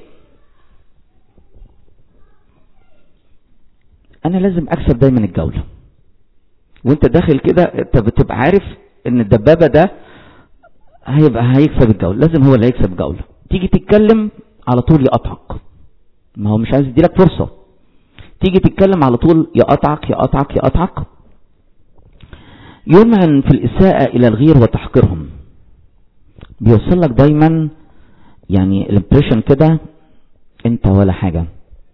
انا لازم اكسب دايما الجولة وانت داخل كده انت بتبقى عارف ان الدبابة ده هيبقى هيكسب الجولة لازم هو اللي هيكسب الجولة تيجي تتكلم على طول يقطعك ما هو مش عايز يديلك فرصة تيجي تتكلم على طول يقطعك يقطعك يقطعك يمعن في الإساءة إلى الغير وتحقيرهم بيوصل لك دايما يعني الامبريشن كده انت ولا حاجة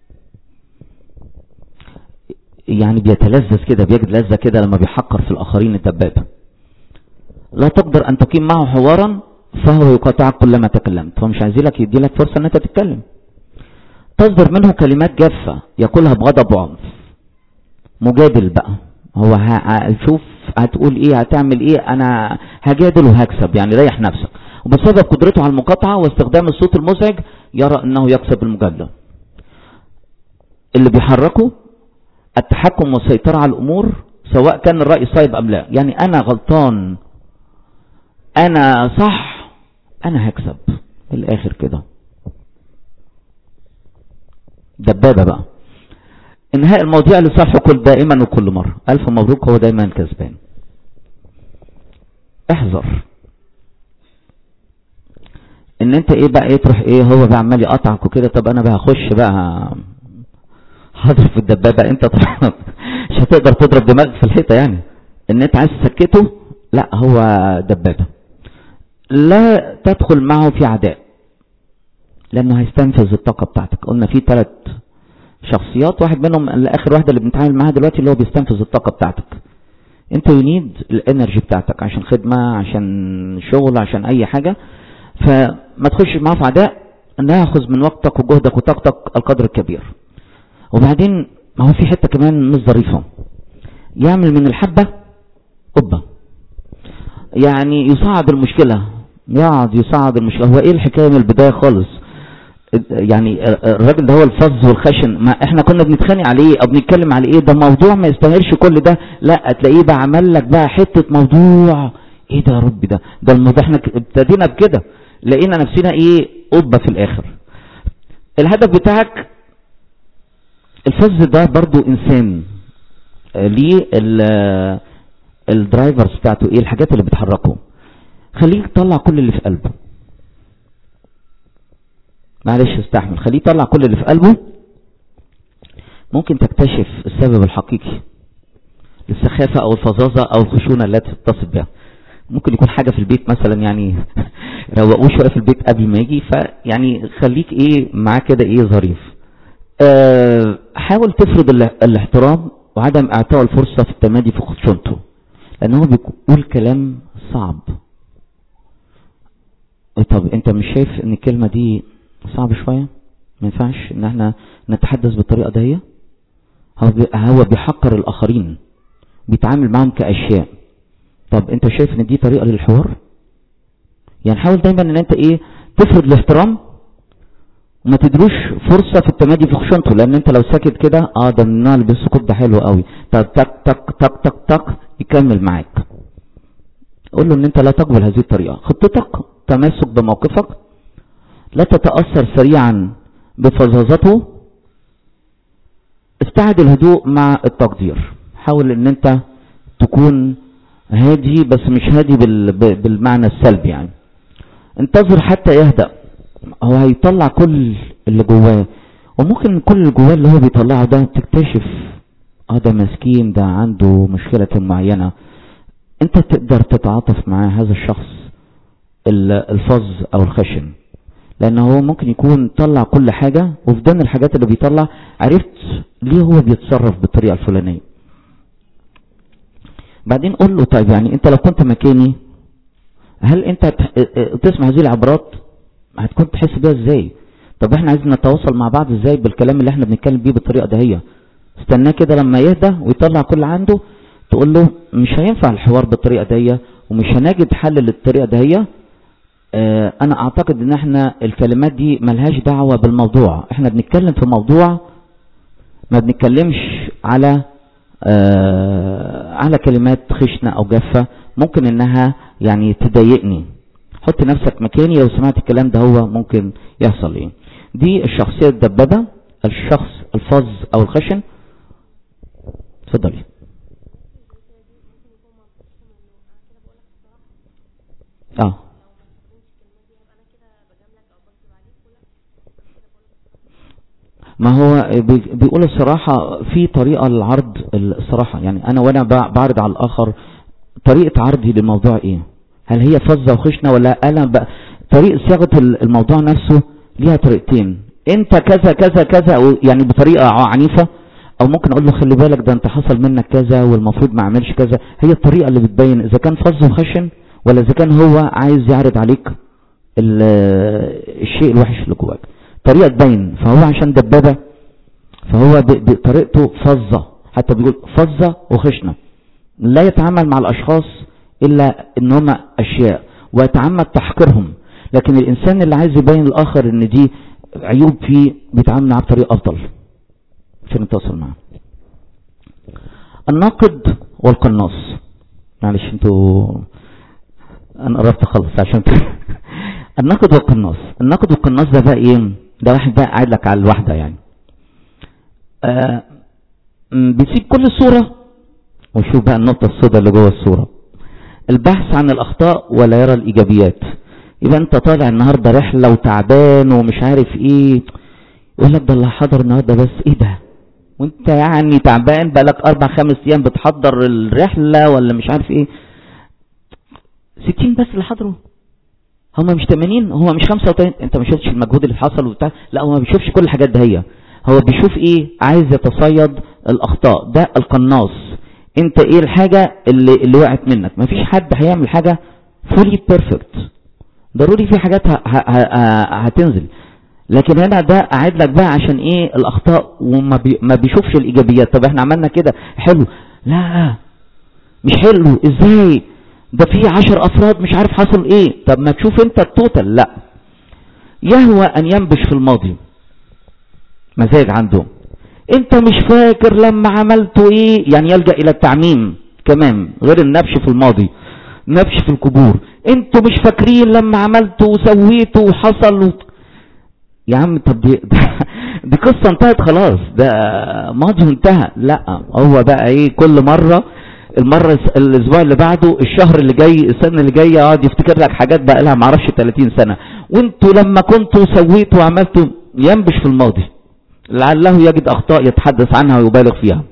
يعني بيتلذذ كده بيجد لذة كده لما بيحقر في الآخرين الدبابة لا تقدر أن تقيم معه حوارا فهو يقاطعك كلما تكلمت هو مش عايز لك يدي لك فرصة أن أنت تتكلم تصدر منه كلمات جافة يقولها بغضب وعنف مجادل بقى هو هشوف هتقول ايه هتعمل ايه انا هجادل وهكسب يعني ريح نفسك وبسبب قدرته على المقاطعة واستخدام الصوت المزعج يرى انه يكسب المجادلة اللي بيحركه التحكم والسيطرة على الامور سواء كان الرأي صايب ام لا يعني انا غلطان انا صح انا هكسب في الاخر كده دبابة بقى انهاء المواضيع لصالحه كل دائما وكل مرة الف مبروك هو دايما كسبان احذر ان انت ايه بقى ايه تروح ايه هو بقى عمال يقطعك وكده طب انا بقى هخش بقى هضرب في الدبابة انت مش هتقدر تضرب دماغك في الحيطة يعني ان انت عايز تسكته لا هو دبابة لا تدخل معه في عداء لانه هيستنفذ الطاقة بتاعتك قلنا في ثلاث شخصيات واحد منهم الاخر واحدة اللي بنتعامل معاها دلوقتي اللي هو بيستنفذ الطاقة بتاعتك انت ينيد الانرجي بتاعتك عشان خدمة عشان شغل عشان اي حاجة فما تخش معاه في عداء انه ياخذ من وقتك وجهدك وطاقتك القدر الكبير وبعدين ما هو في حتة كمان مش ظريفة يعمل من الحبة قبة يعني يصعد المشكلة يقعد يصعد المشكلة هو ايه الحكاية من البداية خالص يعني الراجل ده هو الفظ والخشن ما احنا كنا بنتخانق عليه او بنتكلم على ايه ده موضوع ما يستاهلش كل ده لا تلاقيه بقى عمل لك بقى حتة موضوع ايه ده يا رب ده ده الموضوع احنا ابتدينا بكده لقينا نفسنا ايه قبة في الاخر الهدف بتاعك الفز ده برضو انسان ليه الدرايفرز بتاعته ايه الحاجات اللي بتحركه خليه يطلع كل اللي في قلبه معلش استحمل خليه يطلع كل اللي في قلبه ممكن تكتشف السبب الحقيقي للسخافة او الفظاظة او الخشونة التي تتصل بها ممكن يكون حاجة في البيت مثلا يعني روقوه شوية في البيت قبل ما يجي فيعني خليك ايه معاه كده ايه ظريف أه حاول تفرض الاحترام وعدم اعطاء الفرصة في التمادي في خشونته لان هو بيقول كلام صعب طب انت مش شايف ان الكلمة دي صعب شوية ما ينفعش ان احنا نتحدث بالطريقة دي هو هو بيحقر الاخرين بيتعامل معهم كاشياء طب انت شايف ان دي طريقة للحوار يعني حاول دايما ان انت ايه تفرض الاحترام وما تدروش فرصة في التمادي في خشونته لان انت لو ساكت كده اه ده من النوع اللي بيسكت ده حلو قوي طب تك تك تك تك تك يكمل معاك قول له ان انت لا تقبل هذه الطريقة خطتك تمسك بموقفك لا تتأثر سريعا بفظاظته استعد الهدوء مع التقدير حاول ان انت تكون هادي بس مش هادي بالمعنى السلبي يعني انتظر حتى يهدأ هو هيطلع كل اللي جواه وممكن كل اللي جواه اللي هو بيطلعه ده تكتشف اه ده مسكين ده عنده مشكلة معينة انت تقدر تتعاطف مع هذا الشخص الفظ او الخشن لان هو ممكن يكون طلع كل حاجة وفي ضمن الحاجات اللي بيطلع عرفت ليه هو بيتصرف بالطريقة الفلانية بعدين قول له طيب يعني انت لو كنت مكاني هل انت تسمع هذه العبارات هتكون تحس بيها ازاي طب احنا عايزين نتواصل مع بعض ازاي بالكلام اللي احنا بنتكلم بيه بالطريقة دهية استناه كده لما يهدى ويطلع كل عنده تقول له مش هينفع الحوار بالطريقة دهية ومش هنجد حل للطريقة دهية اه انا اعتقد ان احنا الكلمات دي ملهاش دعوة بالموضوع احنا بنتكلم في موضوع ما بنتكلمش على آه على كلمات خشنة او جافة ممكن انها يعني تضايقني حط نفسك مكاني لو سمعت الكلام ده هو ممكن يحصل ايه دي الشخصية الدبابة الشخص الفظ او الخشن اتفضلي اه ما هو بي- بيقول الصراحة في طريقة للعرض الصراحة يعني أنا وأنا بع- بعرض على الآخر طريقة عرضي للموضوع إيه هل هي فظة وخشنة ولا أنا ب... طريقة صياغة ال- الموضوع نفسه ليها طريقتين أنت كذا كذا كذا أو يعني بطريقة عنيفة أو ممكن أقول له خلي بالك ده أنت حصل منك كذا والمفروض ما أعملش كذا هي الطريقة اللي بتبين إذا كان فظ وخشن ولا إذا كان هو عايز يعرض عليك ال- الشيء الوحش اللي جواك طريقة تبين فهو عشان دبابة فهو ب- بطريقته فظة حتى بيقول فظة وخشنة لا يتعامل مع الأشخاص إلا إن هم أشياء ويتعمد تحقيرهم لكن الإنسان اللي عايز يبين الآخر إن دي عيوب فيه بيتعامل معاه بطريقة أفضل عشان يتواصل معاه الناقد والقناص معلش انتوا انا قربت اخلص عشان الناقد والقناص الناقد والقناص ده بقى ايه ده واحد بقى قاعد لك على الواحده يعني آه م، بيسيب كل صوره وشوف بقى النقطه السوداء اللي جوه الصوره البحث عن الاخطاء ولا يرى الايجابيات يبقى انت طالع النهارده رحله وتعبان ومش عارف ايه يقول لك ده اللي حضر النهارده بس ايه ده وانت يعني تعبان بقالك اربع خمس ايام بتحضر الرحله ولا مش عارف ايه ستين بس اللي حضروا هم مش 80 هو مش 85 انت ما شفتش المجهود اللي حصل وبتاع لا هو ما بيشوفش كل الحاجات ده هي هو بيشوف ايه عايز يتصيد الاخطاء ده القناص انت ايه الحاجه اللي اللي وقعت منك ما فيش حد هيعمل حاجه فولي بيرفكت ضروري في حاجات ه- ه- ه- هتنزل لكن هنا ده قاعد لك بقى عشان ايه الاخطاء وما بي ما بيشوفش الايجابيات طب احنا عملنا كده حلو لا مش حلو ازاي ده في عشر افراد مش عارف حصل ايه طب ما تشوف انت التوتال لا يهوى ان ينبش في الماضي مزاج عنده انت مش فاكر لما عملته ايه يعني يلجأ الى التعميم كمان غير النبش في الماضي نبش في القبور انتوا مش فاكرين لما عملتوا وسويتوا وحصل و... يا عم طب دي دي قصه انتهت خلاص ده ماضي انتهى لا هو بقى ايه كل مره المره الس- الاسبوع اللي بعده الشهر اللي جاي السنه اللي جايه يقعد يفتكر لك حاجات بقى لها معرفش 30 سنه وانتوا لما كنتوا سويتوا وعملتوا ينبش في الماضي لعله يجد اخطاء يتحدث عنها ويبالغ فيها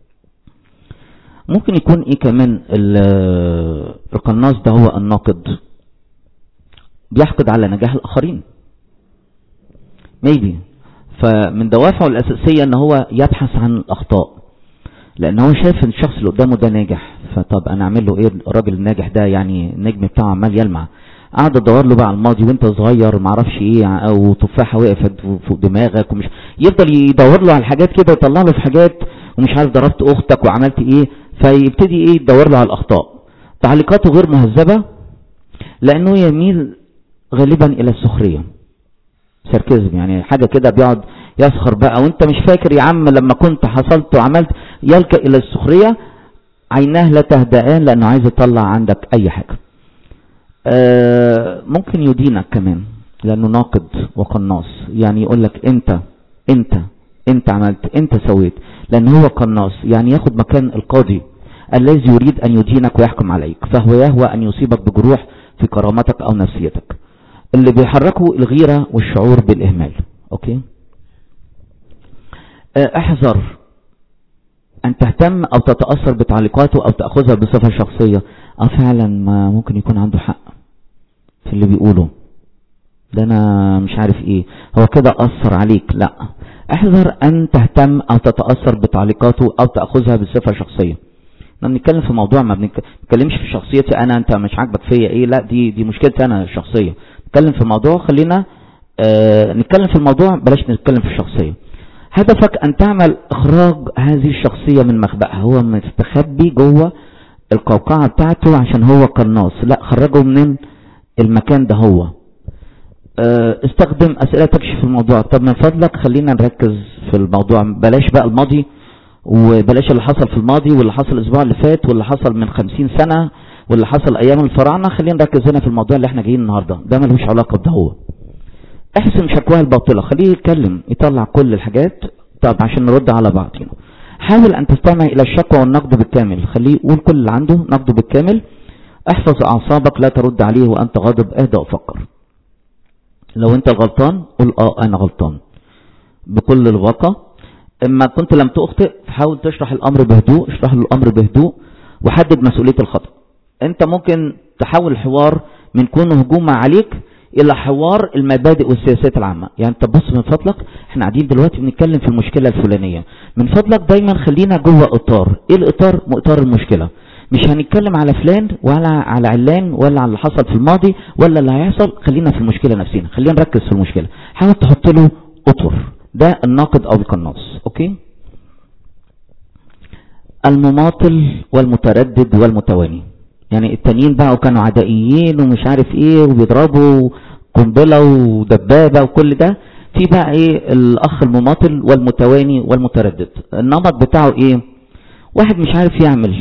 ممكن يكون ايه كمان ال- القناص ده هو الناقد بيحقد على نجاح الاخرين maybe فمن دوافعه الاساسيه ان هو يبحث عن الاخطاء لان هو شايف ان الشخص اللي قدامه ده ناجح فطب انا اعمل له ايه الراجل الناجح ده يعني النجم بتاعه عمال يلمع قعد ادور له بقى على الماضي وانت صغير معرفش ايه او تفاحه وقفت فوق دماغك ومش يفضل يدور له على الحاجات كده ويطلع له في حاجات ومش عارف ضربت اختك وعملت ايه فيبتدي ايه يدور له على الاخطاء تعليقاته غير مهذبه لانه يميل غالبا الى السخريه ساركيزم يعني حاجه كده بيقعد يسخر بقى وانت مش فاكر يا عم لما كنت حصلت وعملت يلجا الى السخريه عيناه لا تهدئان لانه عايز يطلع عندك اي حاجه آه ممكن يدينك كمان لانه ناقد وقناص يعني يقول لك انت انت انت عملت انت سويت لان هو قناص يعني ياخد مكان القاضي الذي يريد ان يدينك ويحكم عليك فهو يهوى ان يصيبك بجروح في كرامتك او نفسيتك اللي بيحركوا الغيرة والشعور بالإهمال أوكي آه، احذر أن تهتم أو تتأثر بتعليقاته أو تأخذها بصفة شخصية أه فعلا ما ممكن يكون عنده حق في اللي بيقوله ده أنا مش عارف إيه هو كده أثر عليك لا احذر أن تهتم أو تتأثر بتعليقاته أو تأخذها بصفة شخصية احنا بنتكلم في موضوع ما بنك- بنتكلمش في شخصيتي انا انت مش عاجبك فيا ايه لا دي دي مشكلتي انا الشخصيه نتكلم في موضوع خلينا آه نتكلم في الموضوع بلاش نتكلم في الشخصيه هدفك ان تعمل اخراج هذه الشخصيه من مخبأها هو مستخبي جوه القوقعه بتاعته عشان هو قناص لا خرجه من المكان ده هو آه، استخدم اسئله تكشف الموضوع طب من فضلك خلينا نركز في الموضوع بلاش بقى الماضي وبلاش اللي حصل في الماضي واللي حصل الاسبوع اللي فات واللي حصل من خمسين سنة واللي حصل ايام الفراعنة خلينا نركز هنا في الموضوع اللي احنا جايين النهاردة ده ملوش علاقة بده هو احسن شكواه الباطلة خليه يتكلم يطلع كل الحاجات طب عشان نرد على بعضنا حاول ان تستمع الى الشكوى والنقد بالكامل خليه يقول كل اللي عنده نقده بالكامل احفظ اعصابك لا ترد عليه وانت غاضب اهدى وفكر لو انت غلطان قول اه انا غلطان بكل الواقع اما كنت لم تخطئ فحاول تشرح الامر بهدوء اشرح له الامر بهدوء وحدد مسؤولية الخطأ انت ممكن تحول الحوار من كونه هجوم عليك الى حوار المبادئ والسياسات العامة يعني انت بص من فضلك احنا قاعدين دلوقتي بنتكلم في المشكلة الفلانية من فضلك دايما خلينا جوه اطار ايه الاطار مؤطار المشكلة مش هنتكلم على فلان ولا على علان ولا على اللي حصل في الماضي ولا اللي هيحصل خلينا في المشكلة نفسنا خلينا نركز في المشكلة حاول تحط له اطر ده الناقد او القناص اوكي المماطل والمتردد والمتواني يعني التانيين بقى كانوا عدائيين ومش عارف ايه وبيضربوا قنبلة ودبابة وكل ده في بقى ايه الاخ المماطل والمتواني والمتردد النمط بتاعه ايه واحد مش عارف يعمل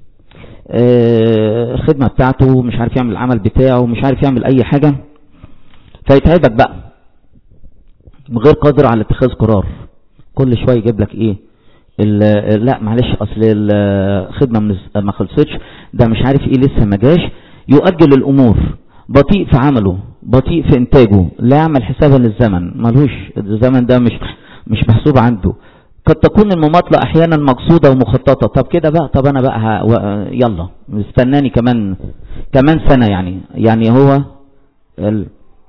آه الخدمة بتاعته مش عارف يعمل العمل بتاعه مش عارف يعمل اي حاجة فيتعبك بقى غير قادر على اتخاذ قرار كل شوية يجيب لك ايه لا معلش اصل الخدمة ما خلصتش ده مش عارف ايه لسه ما جاش يؤجل الامور بطيء في عمله بطيء في انتاجه لا يعمل حسابا للزمن ملوش الزمن ده مش مش محسوب عنده قد تكون المماطلة احيانا مقصودة ومخططة طب كده بقى طب انا بقى ها يلا استناني كمان كمان سنة يعني يعني هو ال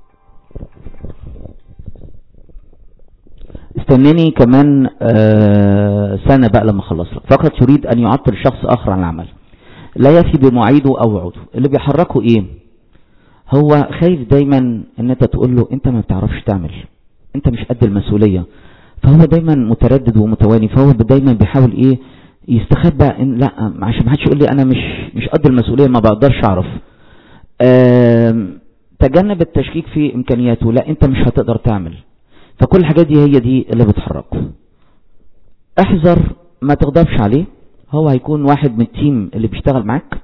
استناني كمان آه سنة بقى لما اخلص لك فقط يريد ان يعطل شخص اخر عن العمل لا يفي بمواعيده او وعوده اللي بيحركه ايه هو خايف دايما ان انت تقول له انت ما بتعرفش تعمل انت مش قد المسؤولية فهو دايما متردد ومتواني فهو دايما بيحاول ايه يستخبى إن لا عشان ما حدش يقول لي انا مش مش قد المسؤولية ما بقدرش اعرف تجنب التشكيك في امكانياته لا انت مش هتقدر تعمل فكل الحاجات دي هي دي اللي بتحركه احذر ما تغضبش عليه هو هيكون واحد من التيم اللي بيشتغل معاك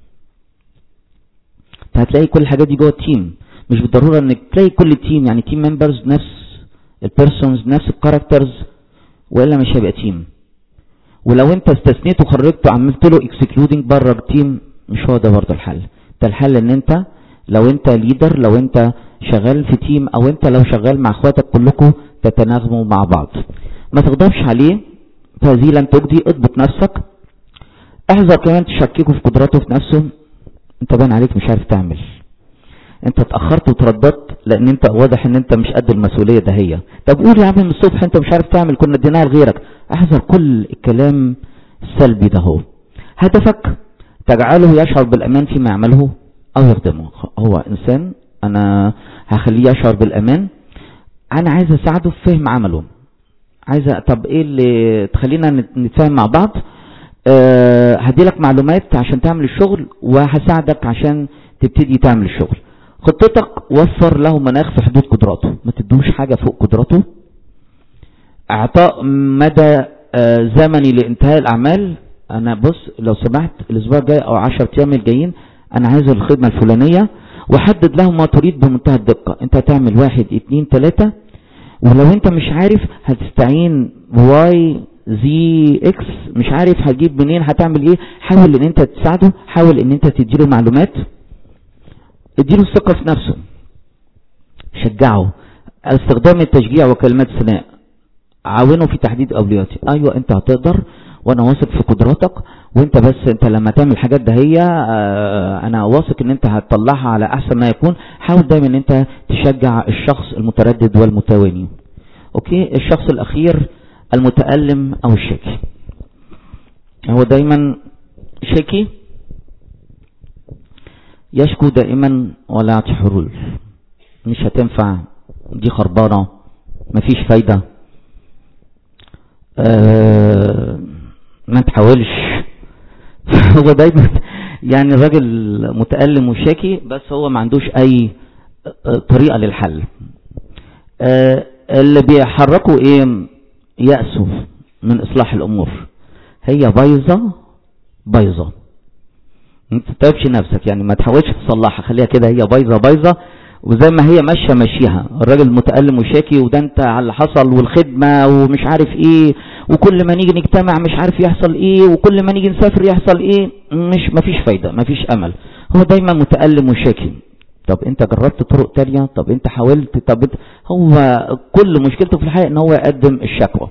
فهتلاقي كل الحاجات دي جوه التيم مش بالضرورة انك تلاقي كل التيم يعني تيم ممبرز نفس البيرسونز نفس الكاركترز والا مش هيبقى تيم ولو انت استثنيت وخرجت وعملت له اكسكلودنج بره التيم مش هو ده برضه الحل ده الحل ان انت لو انت ليدر لو انت شغال في تيم او انت لو شغال مع اخواتك كلكم تتناغموا مع بعض ما تغضبش عليه فهزيلا تجدي اضبط نفسك احذر كمان تشككه في قدراته في نفسه انت باين عليك مش عارف تعمل انت اتأخرت وترددت لان انت واضح ان انت مش قد المسؤولية ده هي طب قول يا عم من الصبح انت مش عارف تعمل كنا اديناها لغيرك احذر كل الكلام السلبي ده هو هدفك تجعله يشعر بالامان فيما يعمله او يخدمه هو انسان انا هخليه يشعر بالامان انا عايز اساعده في فهم عمله عايز طب ايه اللي تخلينا نتفاهم مع بعض أه هدي لك معلومات عشان تعمل الشغل وهساعدك عشان تبتدي تعمل الشغل خطتك وفر له مناخ في حدود قدراته ما تدوش حاجة فوق قدراته اعطاء مدى أه زمني لانتهاء الاعمال انا بص لو سمحت الاسبوع الجاي او 10 ايام الجايين انا عايز الخدمة الفلانية وحدد له ما تريد بمنتهى الدقة انت هتعمل واحد اتنين تلاتة ولو انت مش عارف هتستعين واي زي اكس مش عارف هتجيب منين هتعمل ايه حاول ان انت تساعده حاول ان انت تديله معلومات اديله الثقة في نفسه شجعه استخدام التشجيع وكلمات ثناء عاونه في تحديد اولوياتي ايوه انت هتقدر وانا واثق في قدراتك وانت بس انت لما تعمل حاجات ده هي اه انا واثق ان انت هتطلعها على احسن ما يكون حاول دايما ان انت تشجع الشخص المتردد والمتواني اوكي الشخص الاخير المتألم او الشاكي هو دايما شاكي يشكو دائما ولا يعطي حلول مش هتنفع دي خربانة مفيش فايدة أه ما تحاولش هو دايما يعني الراجل متألم وشاكي بس هو ما عندوش اي طريقة للحل أه اللي بيحركوا ايه يأسوا من اصلاح الامور هي بايظه بايظه انت تتعبش نفسك يعني ما تحاولش تصلحها خليها كده هي بايظه بايظه وزي ما هي ماشيه ماشيها الراجل متألم وشاكي وده انت على اللي حصل والخدمه ومش عارف ايه وكل ما نيجي نجتمع مش عارف يحصل ايه وكل ما نيجي نسافر يحصل ايه مش مفيش فايده مفيش امل هو دايما متألم وشاكي طب انت جربت طرق تانية طب انت حاولت طب انت هو كل مشكلته في الحياة ان هو يقدم الشكوى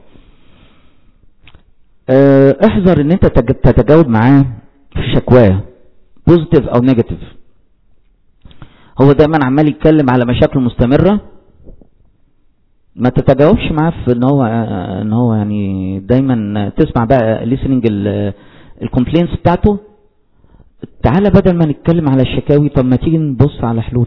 اه احذر ان انت تتجاوب معاه في شكواه بوزيتيف او نيجاتيف هو دايما عمال يتكلم على مشاكل مستمرة ما تتجاوبش معاه في ان هو ان هو يعني دايما تسمع بقى listening الكومبلينس بتاعته تعالى بدل ما نتكلم على الشكاوي طب ما تيجي نبص على حلول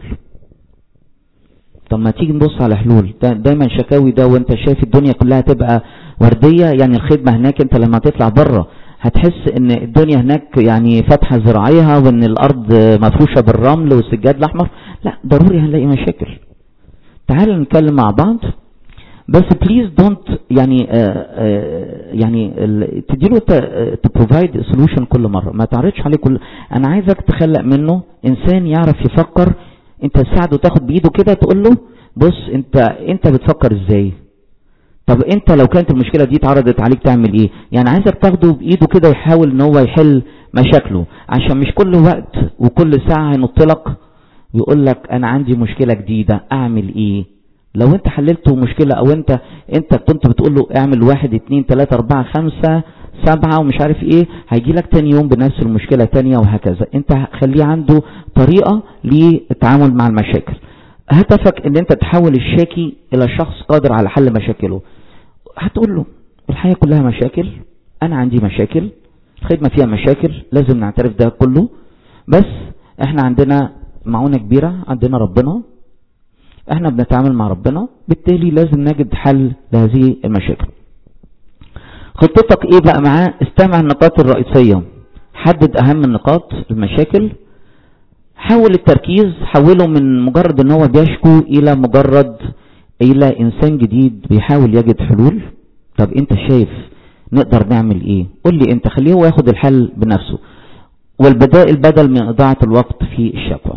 طب ما تيجي نبص على حلول دايما شكاوي ده وانت شايف الدنيا كلها تبقى وردية يعني الخدمة هناك انت لما تطلع بره هتحس ان الدنيا هناك يعني فاتحة زراعيها وان الارض مفروشة بالرمل والسجاد الاحمر لا ضروري هنلاقي مشاكل تعال نتكلم مع بعض بس بليز دونت يعني آآ آآ يعني تديله تبروفايد سولوشن كل مره ما تعرضش عليه كل انا عايزك تخلق منه انسان يعرف يفكر انت تساعده تاخد بايده كده تقول له بص انت انت بتفكر ازاي طب انت لو كانت المشكله دي اتعرضت عليك تعمل ايه يعني عايزك تاخده بايده كده يحاول ان هو يحل مشاكله عشان مش كل وقت وكل ساعه هينط لك ويقول لك انا عندي مشكله جديده اعمل ايه لو انت حللت مشكلة او انت انت كنت بتقول له اعمل واحد اتنين تلاتة اربعة خمسة سبعة ومش عارف ايه هيجي لك تاني يوم بنفس المشكلة تانية وهكذا انت خليه عنده طريقة للتعامل مع المشاكل هدفك ان انت تحول الشاكي الى شخص قادر على حل مشاكله هتقول له الحياة كلها مشاكل انا عندي مشاكل الخدمة فيها مشاكل لازم نعترف ده كله بس احنا عندنا معونة كبيرة عندنا ربنا احنا بنتعامل مع ربنا بالتالي لازم نجد حل لهذه المشاكل خطتك ايه بقى معاه استمع النقاط الرئيسية حدد اهم النقاط المشاكل حول التركيز حوله من مجرد ان هو بيشكو الى مجرد الى انسان جديد بيحاول يجد حلول طب انت شايف نقدر نعمل ايه قول لي انت خليه هو ياخد الحل بنفسه والبدائل بدل من اضاعة الوقت في الشكوى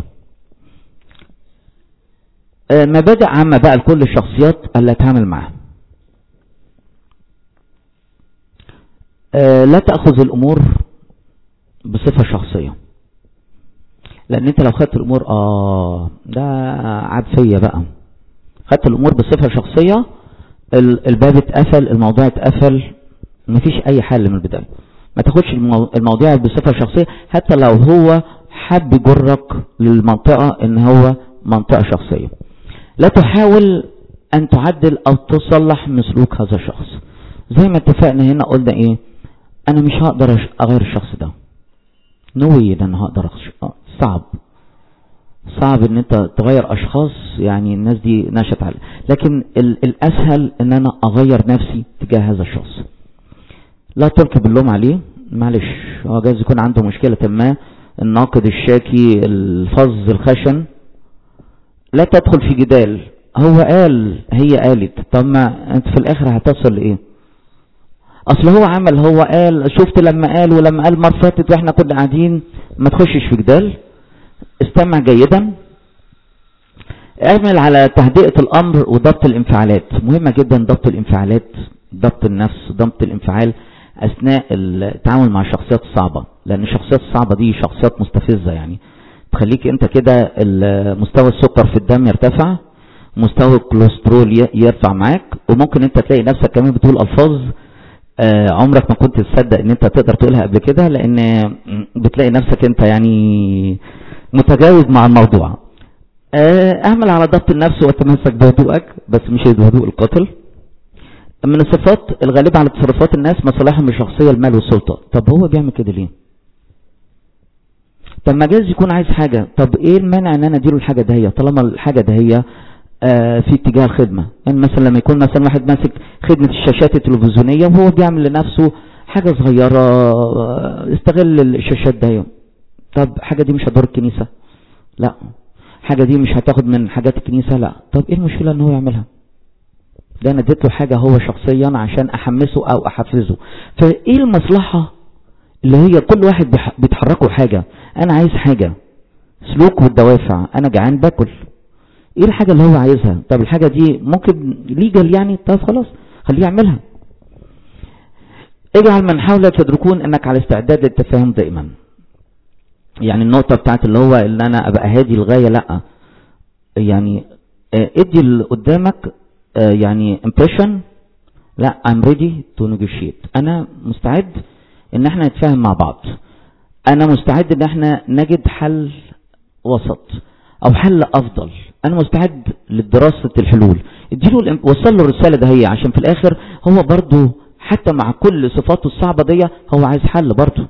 مبادئ عامة بقى لكل الشخصيات اللي اتعامل معاها لا تأخذ الأمور بصفة شخصية لأن أنت لو خدت الأمور آه ده عاب فيا بقى خدت الأمور بصفة شخصية الباب اتقفل الموضوع اتقفل مفيش أي حل من البداية ما تاخدش المواضيع بصفة شخصية حتى لو هو حب يجرك للمنطقة ان هو منطقة شخصية لا تحاول ان تعدل او تصلح من سلوك هذا الشخص زي ما اتفقنا هنا قلنا ايه انا مش هقدر اغير الشخص ده نوي ان انا هقدر أغش... صعب صعب ان انت تغير اشخاص يعني الناس دي نشت على لكن ال... الاسهل ان انا اغير نفسي تجاه هذا الشخص لا تلقي باللوم عليه معلش هو جايز يكون عنده مشكلة ما الناقد الشاكي الفظ الخشن لا تدخل في جدال هو قال هي قالت طب ما انت في الاخر هتصل لايه اصل هو عمل هو قال شفت لما قال ولما قال مرة فاتت واحنا كنا قاعدين ما تخشش في جدال استمع جيدا اعمل على تهدئة الامر وضبط الانفعالات مهمة جدا ضبط الانفعالات ضبط النفس ضبط الانفعال اثناء التعامل مع الشخصيات الصعبة لان الشخصيات الصعبة دي شخصيات مستفزة يعني تخليك انت كده مستوى السكر في الدم يرتفع مستوى الكوليسترول يرفع معاك وممكن انت تلاقي نفسك كمان بتقول الفاظ آه عمرك ما كنت تصدق ان انت تقدر تقولها قبل كده لان بتلاقي نفسك انت يعني متجاوز مع الموضوع آه اعمل على ضبط النفس وتمسك بهدوءك بس مش بهدوء القاتل من الصفات الغالبة على تصرفات الناس مصالحهم الشخصية المال والسلطة طب هو بيعمل كده ليه طب ما جايز يكون عايز حاجة طب ايه المانع ان انا اديله الحاجة دهية طالما الحاجة دهية آه في اتجاه الخدمة يعني مثلا لما يكون مثلا واحد ماسك خدمة الشاشات التلفزيونية وهو بيعمل لنفسه حاجة صغيرة آه استغل الشاشات دهية طب حاجة دي مش هتضر الكنيسة لا حاجة دي مش هتاخد من حاجات الكنيسة لا طب ايه المشكلة ان هو يعملها ده انا اديت له حاجة هو شخصيا عشان احمسه او احفزه فايه المصلحة اللي هي كل واحد بيح- بيتحركوا حاجة انا عايز حاجة سلوك والدوافع انا جعان باكل ايه الحاجة اللي هو عايزها طب الحاجة دي ممكن ليجل يعني طب خلاص خليه يعملها اجعل من حولك يدركون انك على استعداد للتفاهم دائما يعني النقطة بتاعت اللي هو ان انا ابقى هادي لغاية لا يعني آه، ادي اللي قدامك آه، يعني impression لا I'm ready to negotiate انا مستعد ان احنا نتفاهم مع بعض انا مستعد ان احنا نجد حل وسط او حل افضل انا مستعد لدراسة الحلول اديله الام- وصل له الرسالة ده هي عشان في الاخر هو برضو حتى مع كل صفاته الصعبة دي هو عايز حل برضو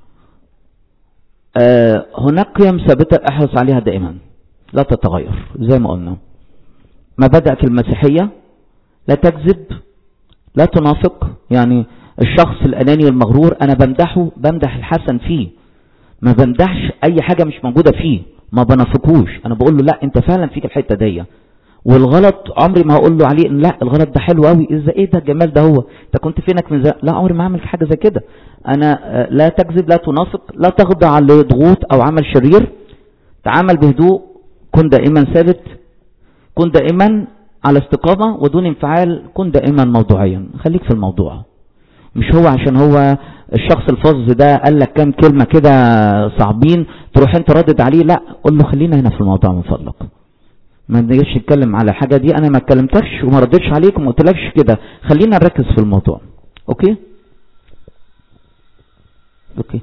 آه هناك قيم ثابتة احرص عليها دائما لا تتغير زي ما قلنا مبادئك المسيحية لا تكذب لا تنافق يعني الشخص الأناني والمغرور أنا بمدحه بمدح الحسن فيه ما بمدحش أي حاجة مش موجودة فيه ما بنافقوش أنا بقول له لا أنت فعلا فيك الحتة دي والغلط عمري ما هقول له عليه إن لا الغلط ده حلو قوي إذا إيه ده الجمال ده هو أنت كنت فينك من زمان لا عمري ما أعمل حاجة زي كده أنا آه، لا تكذب لا تنافق لا تخضع لضغوط أو عمل شرير تعامل بهدوء كن دائما ثابت كن دائما على استقامة ودون انفعال كن دائما موضوعيا خليك في الموضوع مش هو عشان هو الشخص الفظ ده قال لك كام كلمة كده صعبين تروح انت ردد عليه لا قول له خلينا هنا في الموضوع من فضلك ما نجيش نتكلم على حاجة دي انا ما اتكلمتكش وما ردتش عليك وما قلتلكش كده خلينا نركز في الموضوع اوكي اوكي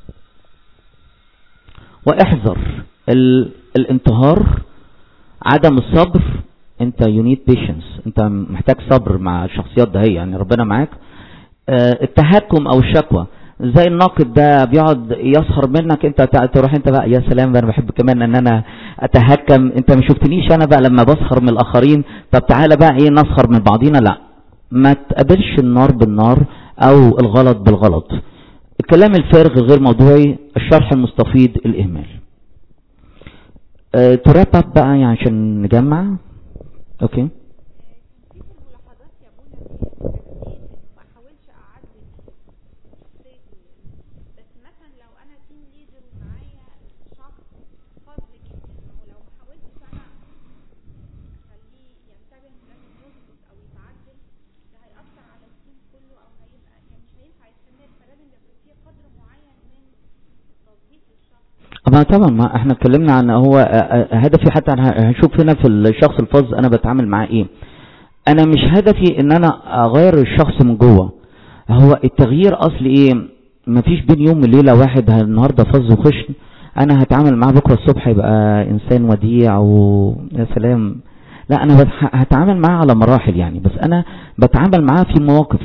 واحذر ال... الانتهار عدم الصبر انت you need patience انت محتاج صبر مع الشخصيات ده هي يعني ربنا معاك آه، التهكم او الشكوى زي الناقد ده بيقعد يسخر منك انت تع- تروح انت بقى يا سلام انا بحب كمان ان انا اتهكم انت ما شفتنيش انا بقى لما بسخر من الاخرين طب تعالى بقى ايه نسخر من بعضينا لا ما تقابلش النار بالنار او الغلط بالغلط الكلام الفارغ غير موضوعي الشرح المستفيض الاهمال أه تراب اب بقى يعني عشان نجمع اوكي في الملاحظات يا بولا ما احاولش اعدل شخصيتي بس مثلا لو انا تيم ليدر ومعايا شخص فاضل جدا ما هو لو ما حاولتش انا اخليه ينتبه لازم يظبط او يتعدل ده هيأثر على التيم كله او هيبقى يعني مش هينفع يستمر فلازم يبقى فيه قدر معين من التظبيط للشخص ما طبعا ما احنا اتكلمنا عن هو آه، آه، هدفي حتى هن- هنشوف هنا في الشخص الفظ انا بتعامل معاه ايه انا مش هدفي ان انا اغير الشخص من جوه هو التغيير اصل ايه مفيش بين يوم وليله واحد ه- النهارده فظ وخشن انا هتعامل معاه بكره الصبح يبقى انسان وديع ويا سلام لا انا بتح- هتعامل معاه على مراحل يعني بس انا بتعامل معاه في مواقف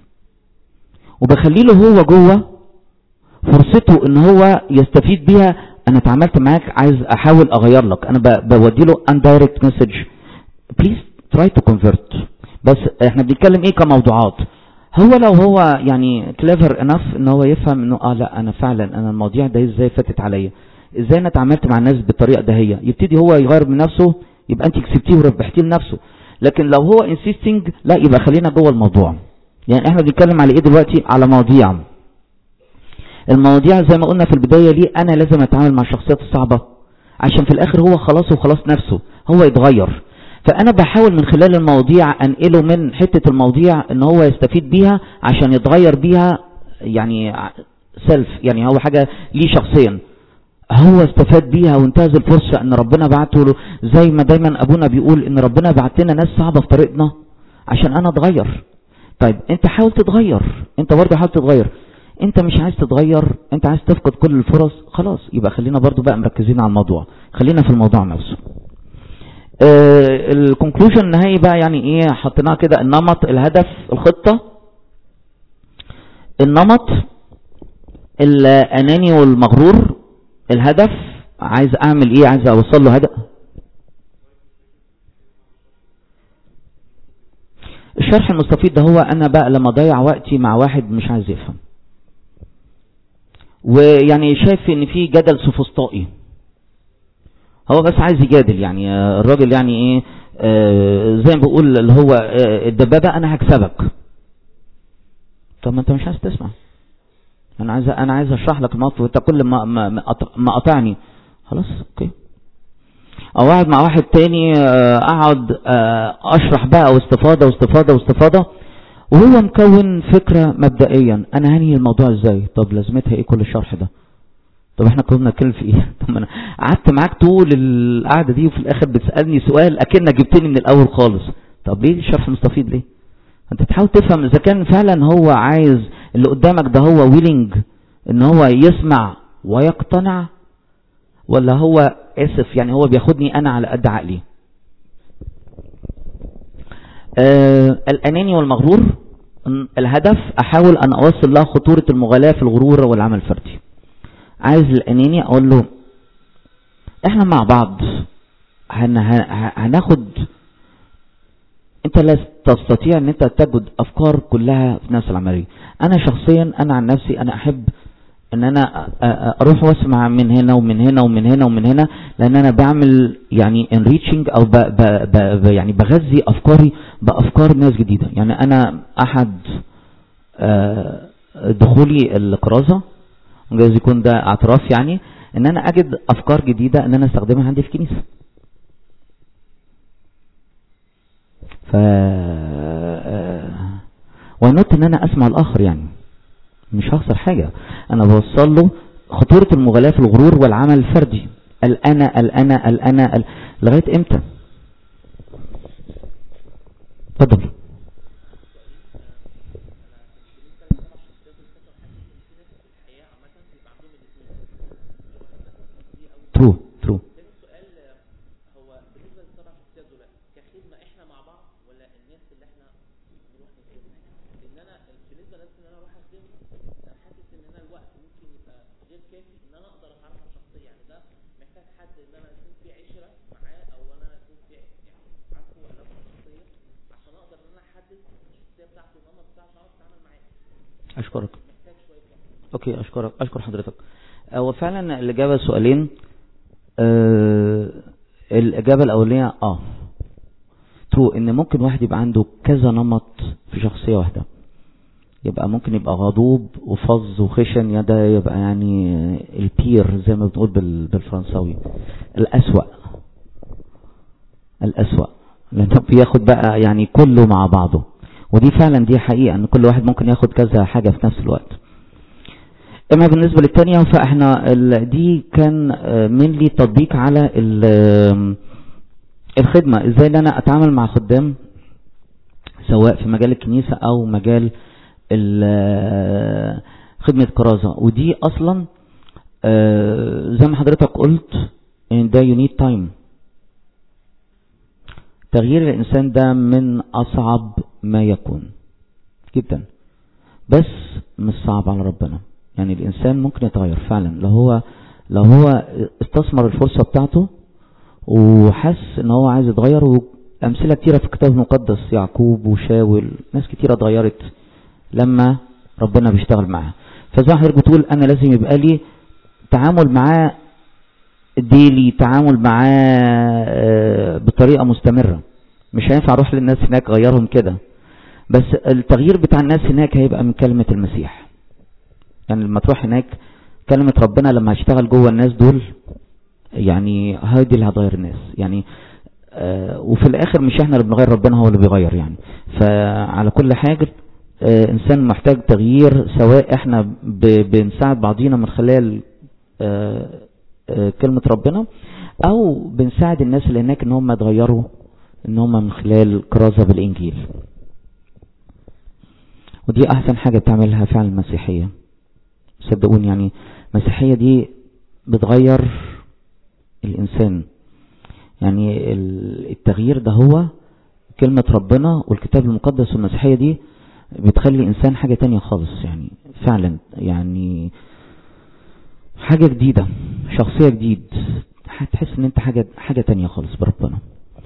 وبخلي له هو جوه فرصته ان هو يستفيد بيها انا اتعاملت معاك عايز احاول اغير لك انا ب- بودي له indirect message please try to convert بس احنا بنتكلم ايه كموضوعات هو لو هو يعني clever enough ان هو يفهم انه اه لا انا فعلا انا المواضيع ده ازاي فاتت عليا ازاي انا اتعاملت مع الناس بالطريقه ده هي يبتدي هو يغير من نفسه يبقى انت كسبتيه وربحتيه لنفسه لكن لو هو insisting لا يبقى خلينا جوه الموضوع يعني احنا بنتكلم على ايه دلوقتي على مواضيع المواضيع زي ما قلنا في البداية ليه أنا لازم أتعامل مع الشخصيات الصعبة عشان في الآخر هو خلاص وخلاص نفسه هو يتغير فأنا بحاول من خلال المواضيع أنقله من حتة المواضيع إن هو يستفيد بيها عشان يتغير بيها يعني سيلف يعني هو حاجة ليه شخصيا هو استفاد بيها وانتهز الفرصة ان ربنا بعته له زي ما دايما ابونا بيقول ان ربنا بعت لنا ناس صعبة في طريقنا عشان انا اتغير طيب انت حاول تتغير انت برضه حاول تتغير انت مش عايز تتغير انت عايز تفقد كل الفرص خلاص يبقى خلينا برضو بقى مركزين على الموضوع خلينا في الموضوع نفسه آه الكونكلوجن النهائي بقى يعني ايه حطيناها كده النمط الهدف الخطة النمط الاناني والمغرور الهدف عايز اعمل ايه عايز اوصل له هدف الشرح المستفيد ده هو انا بقى لما اضيع وقتي مع واحد مش عايز يفهم ويعني شايف ان في جدل سوفسطائي هو بس عايز يجادل يعني الراجل يعني ايه آه زي ما بقول اللي هو آه الدبابة انا هكسبك طب ما انت مش عايز تسمع انا عايز انا عايز اشرح لك الموقف وانت كل ما ما ما قط- ما قطعني خلاص اوكي او واحد مع واحد تاني آه، اقعد آه، اشرح بقى واستفاضة واستفاضة واستفاضة وهو مكون فكرة مبدئيا انا هنهي الموضوع ازاي طب لازمتها ايه كل الشرح ده طب احنا كنا بنتكلم في ايه طب ما انا قعدت معاك طول القعدة دي وفي الاخر بتسألني سؤال اكنك جبتني من الاول خالص طب ليه الشرح مستفيض ليه انت تحاول تفهم اذا كان فعلا هو عايز اللي قدامك ده هو ويلنج ان هو يسمع ويقتنع ولا هو اسف يعني هو بياخدني انا على قد عقلي آه الاناني والمغرور م، الهدف احاول ان اوصل له خطورة المغالاة في الغرور والعمل الفردي عايز الاناني اقول له احنا مع بعض هن ه- هناخد انت لا تستطيع ان انت تجد افكار كلها في نفس العملية انا شخصيا انا عن نفسي انا احب ان انا أ- أ- اروح واسمع من هنا ومن هنا ومن هنا ومن هنا لان انا بعمل يعني انريتشنج او ب ب ب ب يعني بغذي افكاري بافكار ناس جديدة يعني انا احد آه، دخولي الكرازة جايز يكون ده اعتراف يعني ان انا اجد افكار جديدة ان انا استخدمها عندي في الكنيسة ف ونوت ان انا اسمع الاخر يعني مش هخسر حاجة انا بوصل له خطورة المغالاة في الغرور والعمل الفردي الانا الانا الانا ال- لغاية امتى اتفضل ترو ترو هو بالنسبه للسبع شخصيات دول كخدمه احنا مع بعض ولا الناس اللي احنا بنروح نخدمهم؟ لان انا بالنسبه لنفسي ان انا اروح اخدم انا حاسس ان انا الوقت ممكن يبقى غير كافي ان انا اقدر اتعرف على الشخصيه يعني ده محتاج حد ان انا يكون في عشره معاه او انا يكون في يعني عارفه علاقه شخصيه عشان اقدر ان انا احدد الشخصيه بتاعته النمط بتاعه عشان اعرف اتعامل معاه اشكرك محتاج شويه وقت اوكي اشكرك اشكر حضرتك هو فعلا الاجابه سؤالين آه الاجابه الاوليه اه ترو ان ممكن واحد يبقى عنده كذا نمط في شخصيه واحده يبقى ممكن يبقى غضوب وفظ وخشن يا ده يبقى يعني البير زي ما بنقول بال- بالفرنساوي الأسوأ الأسوأ لأنه بياخد بقى يعني كله مع بعضه ودي فعلا دي حقيقة ان كل واحد ممكن ياخد كذا حاجة في نفس الوقت اما بالنسبة للتانية فاحنا ال- دي كان من لي تطبيق على ال- الخدمة ازاي ان انا اتعامل مع خدام سواء في مجال الكنيسة او مجال ال- خدمة كرازة ودي اصلا آه، زي ما حضرتك قلت ان ده يونيد تايم تغيير الانسان ده من اصعب ما يكون جدا بس مش صعب على ربنا يعني الانسان ممكن يتغير فعلا لو هو لو هو استثمر الفرصة بتاعته وحس ان هو عايز يتغير وامثلة كتيرة في الكتاب المقدس يعقوب وشاول ناس كتيرة اتغيرت لما ربنا بيشتغل معاه فزي ما حضرتك بتقول انا لازم يبقى لي تعامل معاه ديلي تعامل معاه آه، بطريقة مستمرة مش هينفع اروح للناس هناك غيرهم كده بس التغيير بتاع الناس هناك هيبقى من كلمة المسيح يعني لما تروح هناك كلمة ربنا لما هتشتغل جوه الناس دول يعني هاي دي اللي هتغير الناس يعني آه وفي الاخر مش احنا اللي بنغير ربنا هو اللي بيغير يعني فعلى كل حاجة آه انسان محتاج تغيير سواء احنا ب- بنساعد بعضينا من خلال آه آه كلمة ربنا او بنساعد الناس اللي هناك ان هم يتغيروا ان هم من خلال كرازة بالانجيل ودي احسن حاجة بتعملها فعلا المسيحية صدقوني يعني المسيحية دي بتغير الانسان يعني ال- التغيير ده هو كلمة ربنا والكتاب المقدس والمسيحية دي بتخلي الانسان حاجة تانية خالص يعني فعلا يعني حاجة جديدة شخصية جديد هتحس ان انت حاجة حاجة تانية خالص بربنا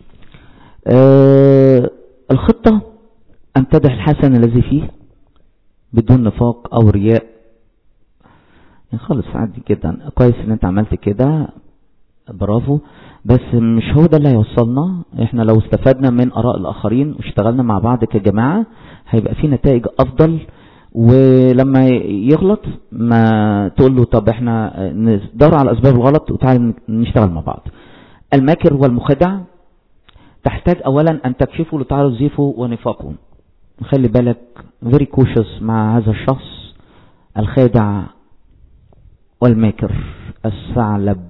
آه الخطة ان تدح الحسن الذي فيه بدون نفاق او رياء يعني خالص عادي جدا كويس ان انت عملت كده برافو بس مش هو ده اللي هيوصلنا احنا لو استفدنا من اراء الاخرين واشتغلنا مع بعض كجماعة هيبقى في نتائج افضل ولما يغلط ما تقول له طب احنا ندور على اسباب الغلط وتعالى نشتغل مع بعض الماكر والمخدع تحتاج اولا ان تكشفه لتعرف زيفه ونفاقه خلي بالك very cautious مع هذا الشخص الخادع والماكر الثعلب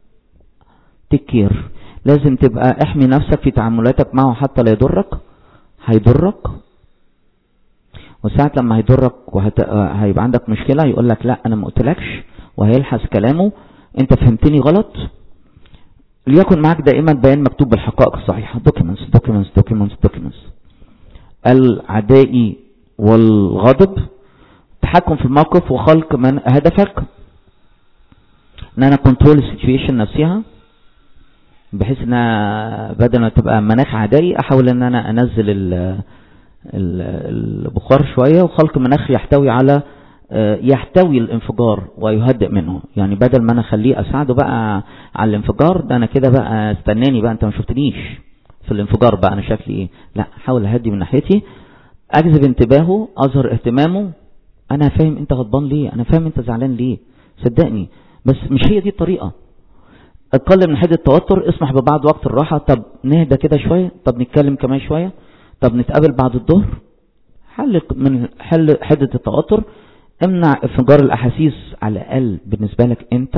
تكير لازم تبقى احمي نفسك في تعاملاتك معه حتى لا يضرك هيضرك وساعة لما هيضرك وهيبقى عندك مشكلة يقول لك لا انا ما قلتلكش وهيلحس كلامه انت فهمتني غلط ليكن معك دائما بيان مكتوب بالحقائق الصحيحة documents documents documents documents العدائي والغضب تحكم في الموقف وخلق من هدفك ان انا كنترول السيتويشن نفسها بحيث ان بدل ما تبقى مناخ عدائي احاول ان انا انزل ال ال البخار شوية وخلق مناخ يحتوي على يحتوي الانفجار ويهدئ منه يعني بدل ما انا اخليه اساعده بقى على الانفجار ده انا كده بقى استناني بقى انت ما شفتنيش في الانفجار بقى انا شكلي ايه لا حاول اهدي من ناحيتي اجذب انتباهه اظهر اهتمامه انا فاهم انت غضبان ليه انا فاهم انت زعلان ليه صدقني بس مش هي دي الطريقة اتقلل من حدة التوتر اسمح ببعض وقت الراحة طب نهدى كده شوية طب نتكلم كمان شوية طب نتقابل بعد الظهر حل من حل حدة التوتر امنع انفجار الاحاسيس على الاقل بالنسبة لك انت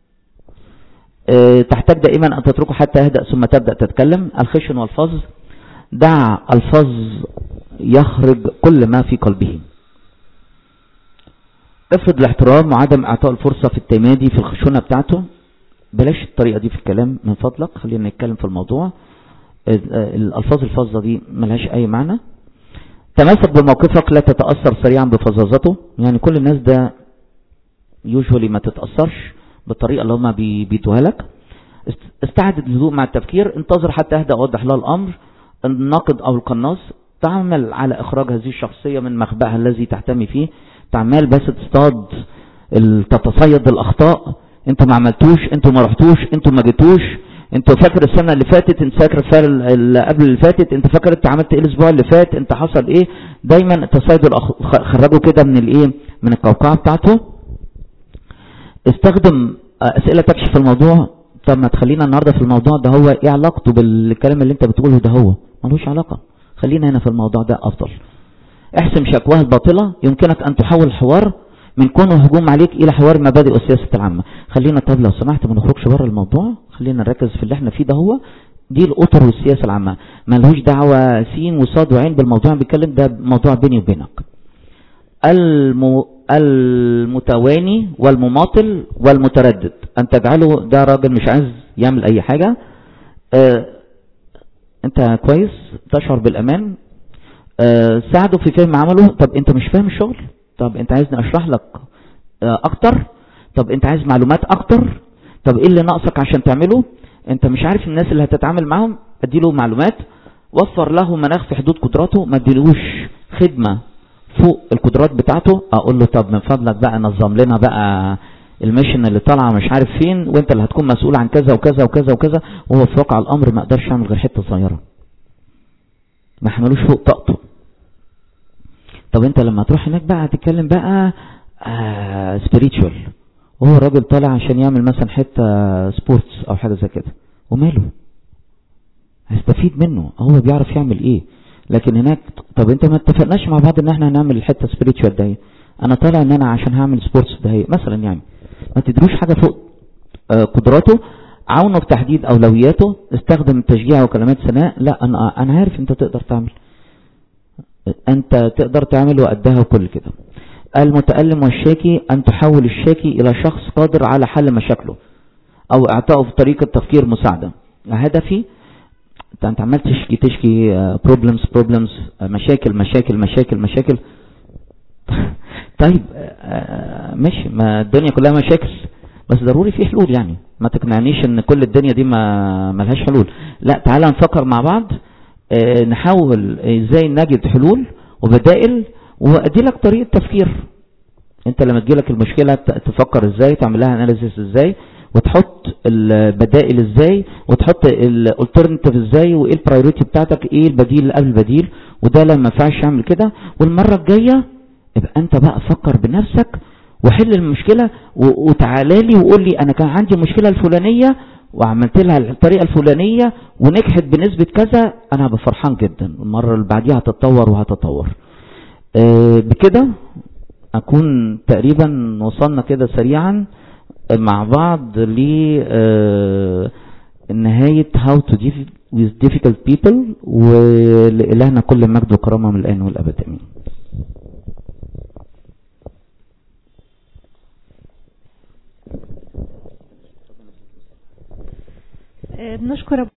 اه تحتاج دائما ان تتركه حتى يهدأ ثم تبدأ تتكلم الخشن والفظ دع الفظ يخرج كل ما في قلبه افرض الاحترام وعدم اعطاء الفرصة في التمادي في الخشونة بتاعته بلاش الطريقة دي في الكلام من فضلك خلينا نتكلم في الموضوع الالفاظ الفظة دي ملهاش اي معنى تمسك بموقفك لا تتأثر سريعا بفظاظته يعني كل الناس ده يوجولي ما تتأثرش بالطريقة اللي هم بيدوها لك استعد الهدوء مع التفكير انتظر حتى يهدأ وضح لها الامر الناقد او القناص تعمل على اخراج هذه الشخصية من مخبأها الذي تحتمي فيه تعمل بس تصطاد تتصيد الاخطاء انت ما عملتوش انتوا ما رحتوش انتوا ما جيتوش انت فاكر السنة اللي فاتت انت فاكر السنة اللي قبل اللي فاتت انت فاكر انت عملت ايه الاسبوع اللي فات انت حصل ايه دايما التصيد خرجه كده من الايه من القوقعة بتاعته استخدم اسئلة تكشف الموضوع طب ما تخلينا النهاردة في الموضوع ده هو ايه علاقته بالكلام اللي انت بتقوله ده هو ملوش علاقة خلينا هنا في الموضوع ده افضل احسم شكواه الباطلة يمكنك ان تحول الحوار من كونه هجوم عليك الى حوار مبادئ والسياسة العامة خلينا طب لو سمحت ما نخرجش بره الموضوع خلينا نركز في اللي احنا فيه ده هو دي الاطر والسياسة العامة ما لهوش دعوة سين وصاد وعين بالموضوع بيتكلم ده موضوع بيني وبينك الم... المتواني والمماطل والمتردد ان تجعله ده راجل مش عايز يعمل اي حاجة اه انت كويس تشعر بالامان اه ساعده في فهم عمله طب انت مش فاهم الشغل طب انت عايزني اشرح لك اه اكتر طب انت عايز معلومات اكتر طب ايه اللي ناقصك عشان تعمله انت مش عارف الناس اللي هتتعامل معاهم اديله معلومات وفر له مناخ في حدود قدراته ما اديلوش خدمة فوق القدرات بتاعته اقول له طب من فضلك بقى نظم لنا بقى الميشن اللي طالعه مش عارف فين وانت اللي هتكون مسؤول عن كذا وكذا وكذا وكذا وهو في واقع الامر ما قدرش يعمل غير حته صغيره ما حملوش فوق طاقته طب انت لما تروح هناك بقى هتتكلم بقى آه spiritual وهو راجل طالع عشان يعمل مثلا حته سبورتس او حاجه زي كده وماله هستفيد منه هو بيعرف يعمل ايه لكن هناك طب انت ما اتفقناش مع بعض ان احنا هنعمل الحته سبiritual ده انا طالع ان انا عشان هعمل سبورتس ده مثلا يعني ما تدروش حاجه فوق آه قدراته عاونه بتحديد اولوياته استخدم التشجيع وكلمات ثناء لا انا انا عارف انت تقدر تعمل انت تقدر تعمل وقدها وكل كده المتألم والشاكي ان تحول الشاكي الى شخص قادر على حل مشاكله او اعطائه في طريقة تفكير مساعدة هدفي انت عمال تشكي تشكي بروبلمز بروبلمز مشاكل مشاكل مشاكل مشاكل طيب ماشي ما الدنيا كلها مشاكل بس ضروري في حلول يعني ما تقنعنيش ان كل الدنيا دي ما ملهاش حلول لا تعالى نفكر مع بعض اه نحاول ازاي نجد حلول وبدائل وادي لك طريقة تفكير انت لما تجيلك المشكلة ت- تفكر ازاي تعملها اناليسيس ازاي وتحط البدائل ازاي وتحط الالترناتيف ازاي وايه البرايورتي بتاعتك ايه البديل اللي قبل البديل وده لما ما ينفعش اعمل كده والمرة الجاية يبقى انت بقى فكر بنفسك وحل المشكلة و- وتعالى لي وقول لي انا كان عندي المشكلة الفلانية وعملت لها الطريقة الفلانية ونجحت بنسبة كذا انا هبقى فرحان جدا المرة اللي بعديها هتتطور وهتتطور آه، بكده اكون تقريبا وصلنا كده سريعا مع بعض ل آه، نهاية how to deal with difficult people ولإلهنا كل مجد وكرامة من الآن والأبد آمين آه، بنشكر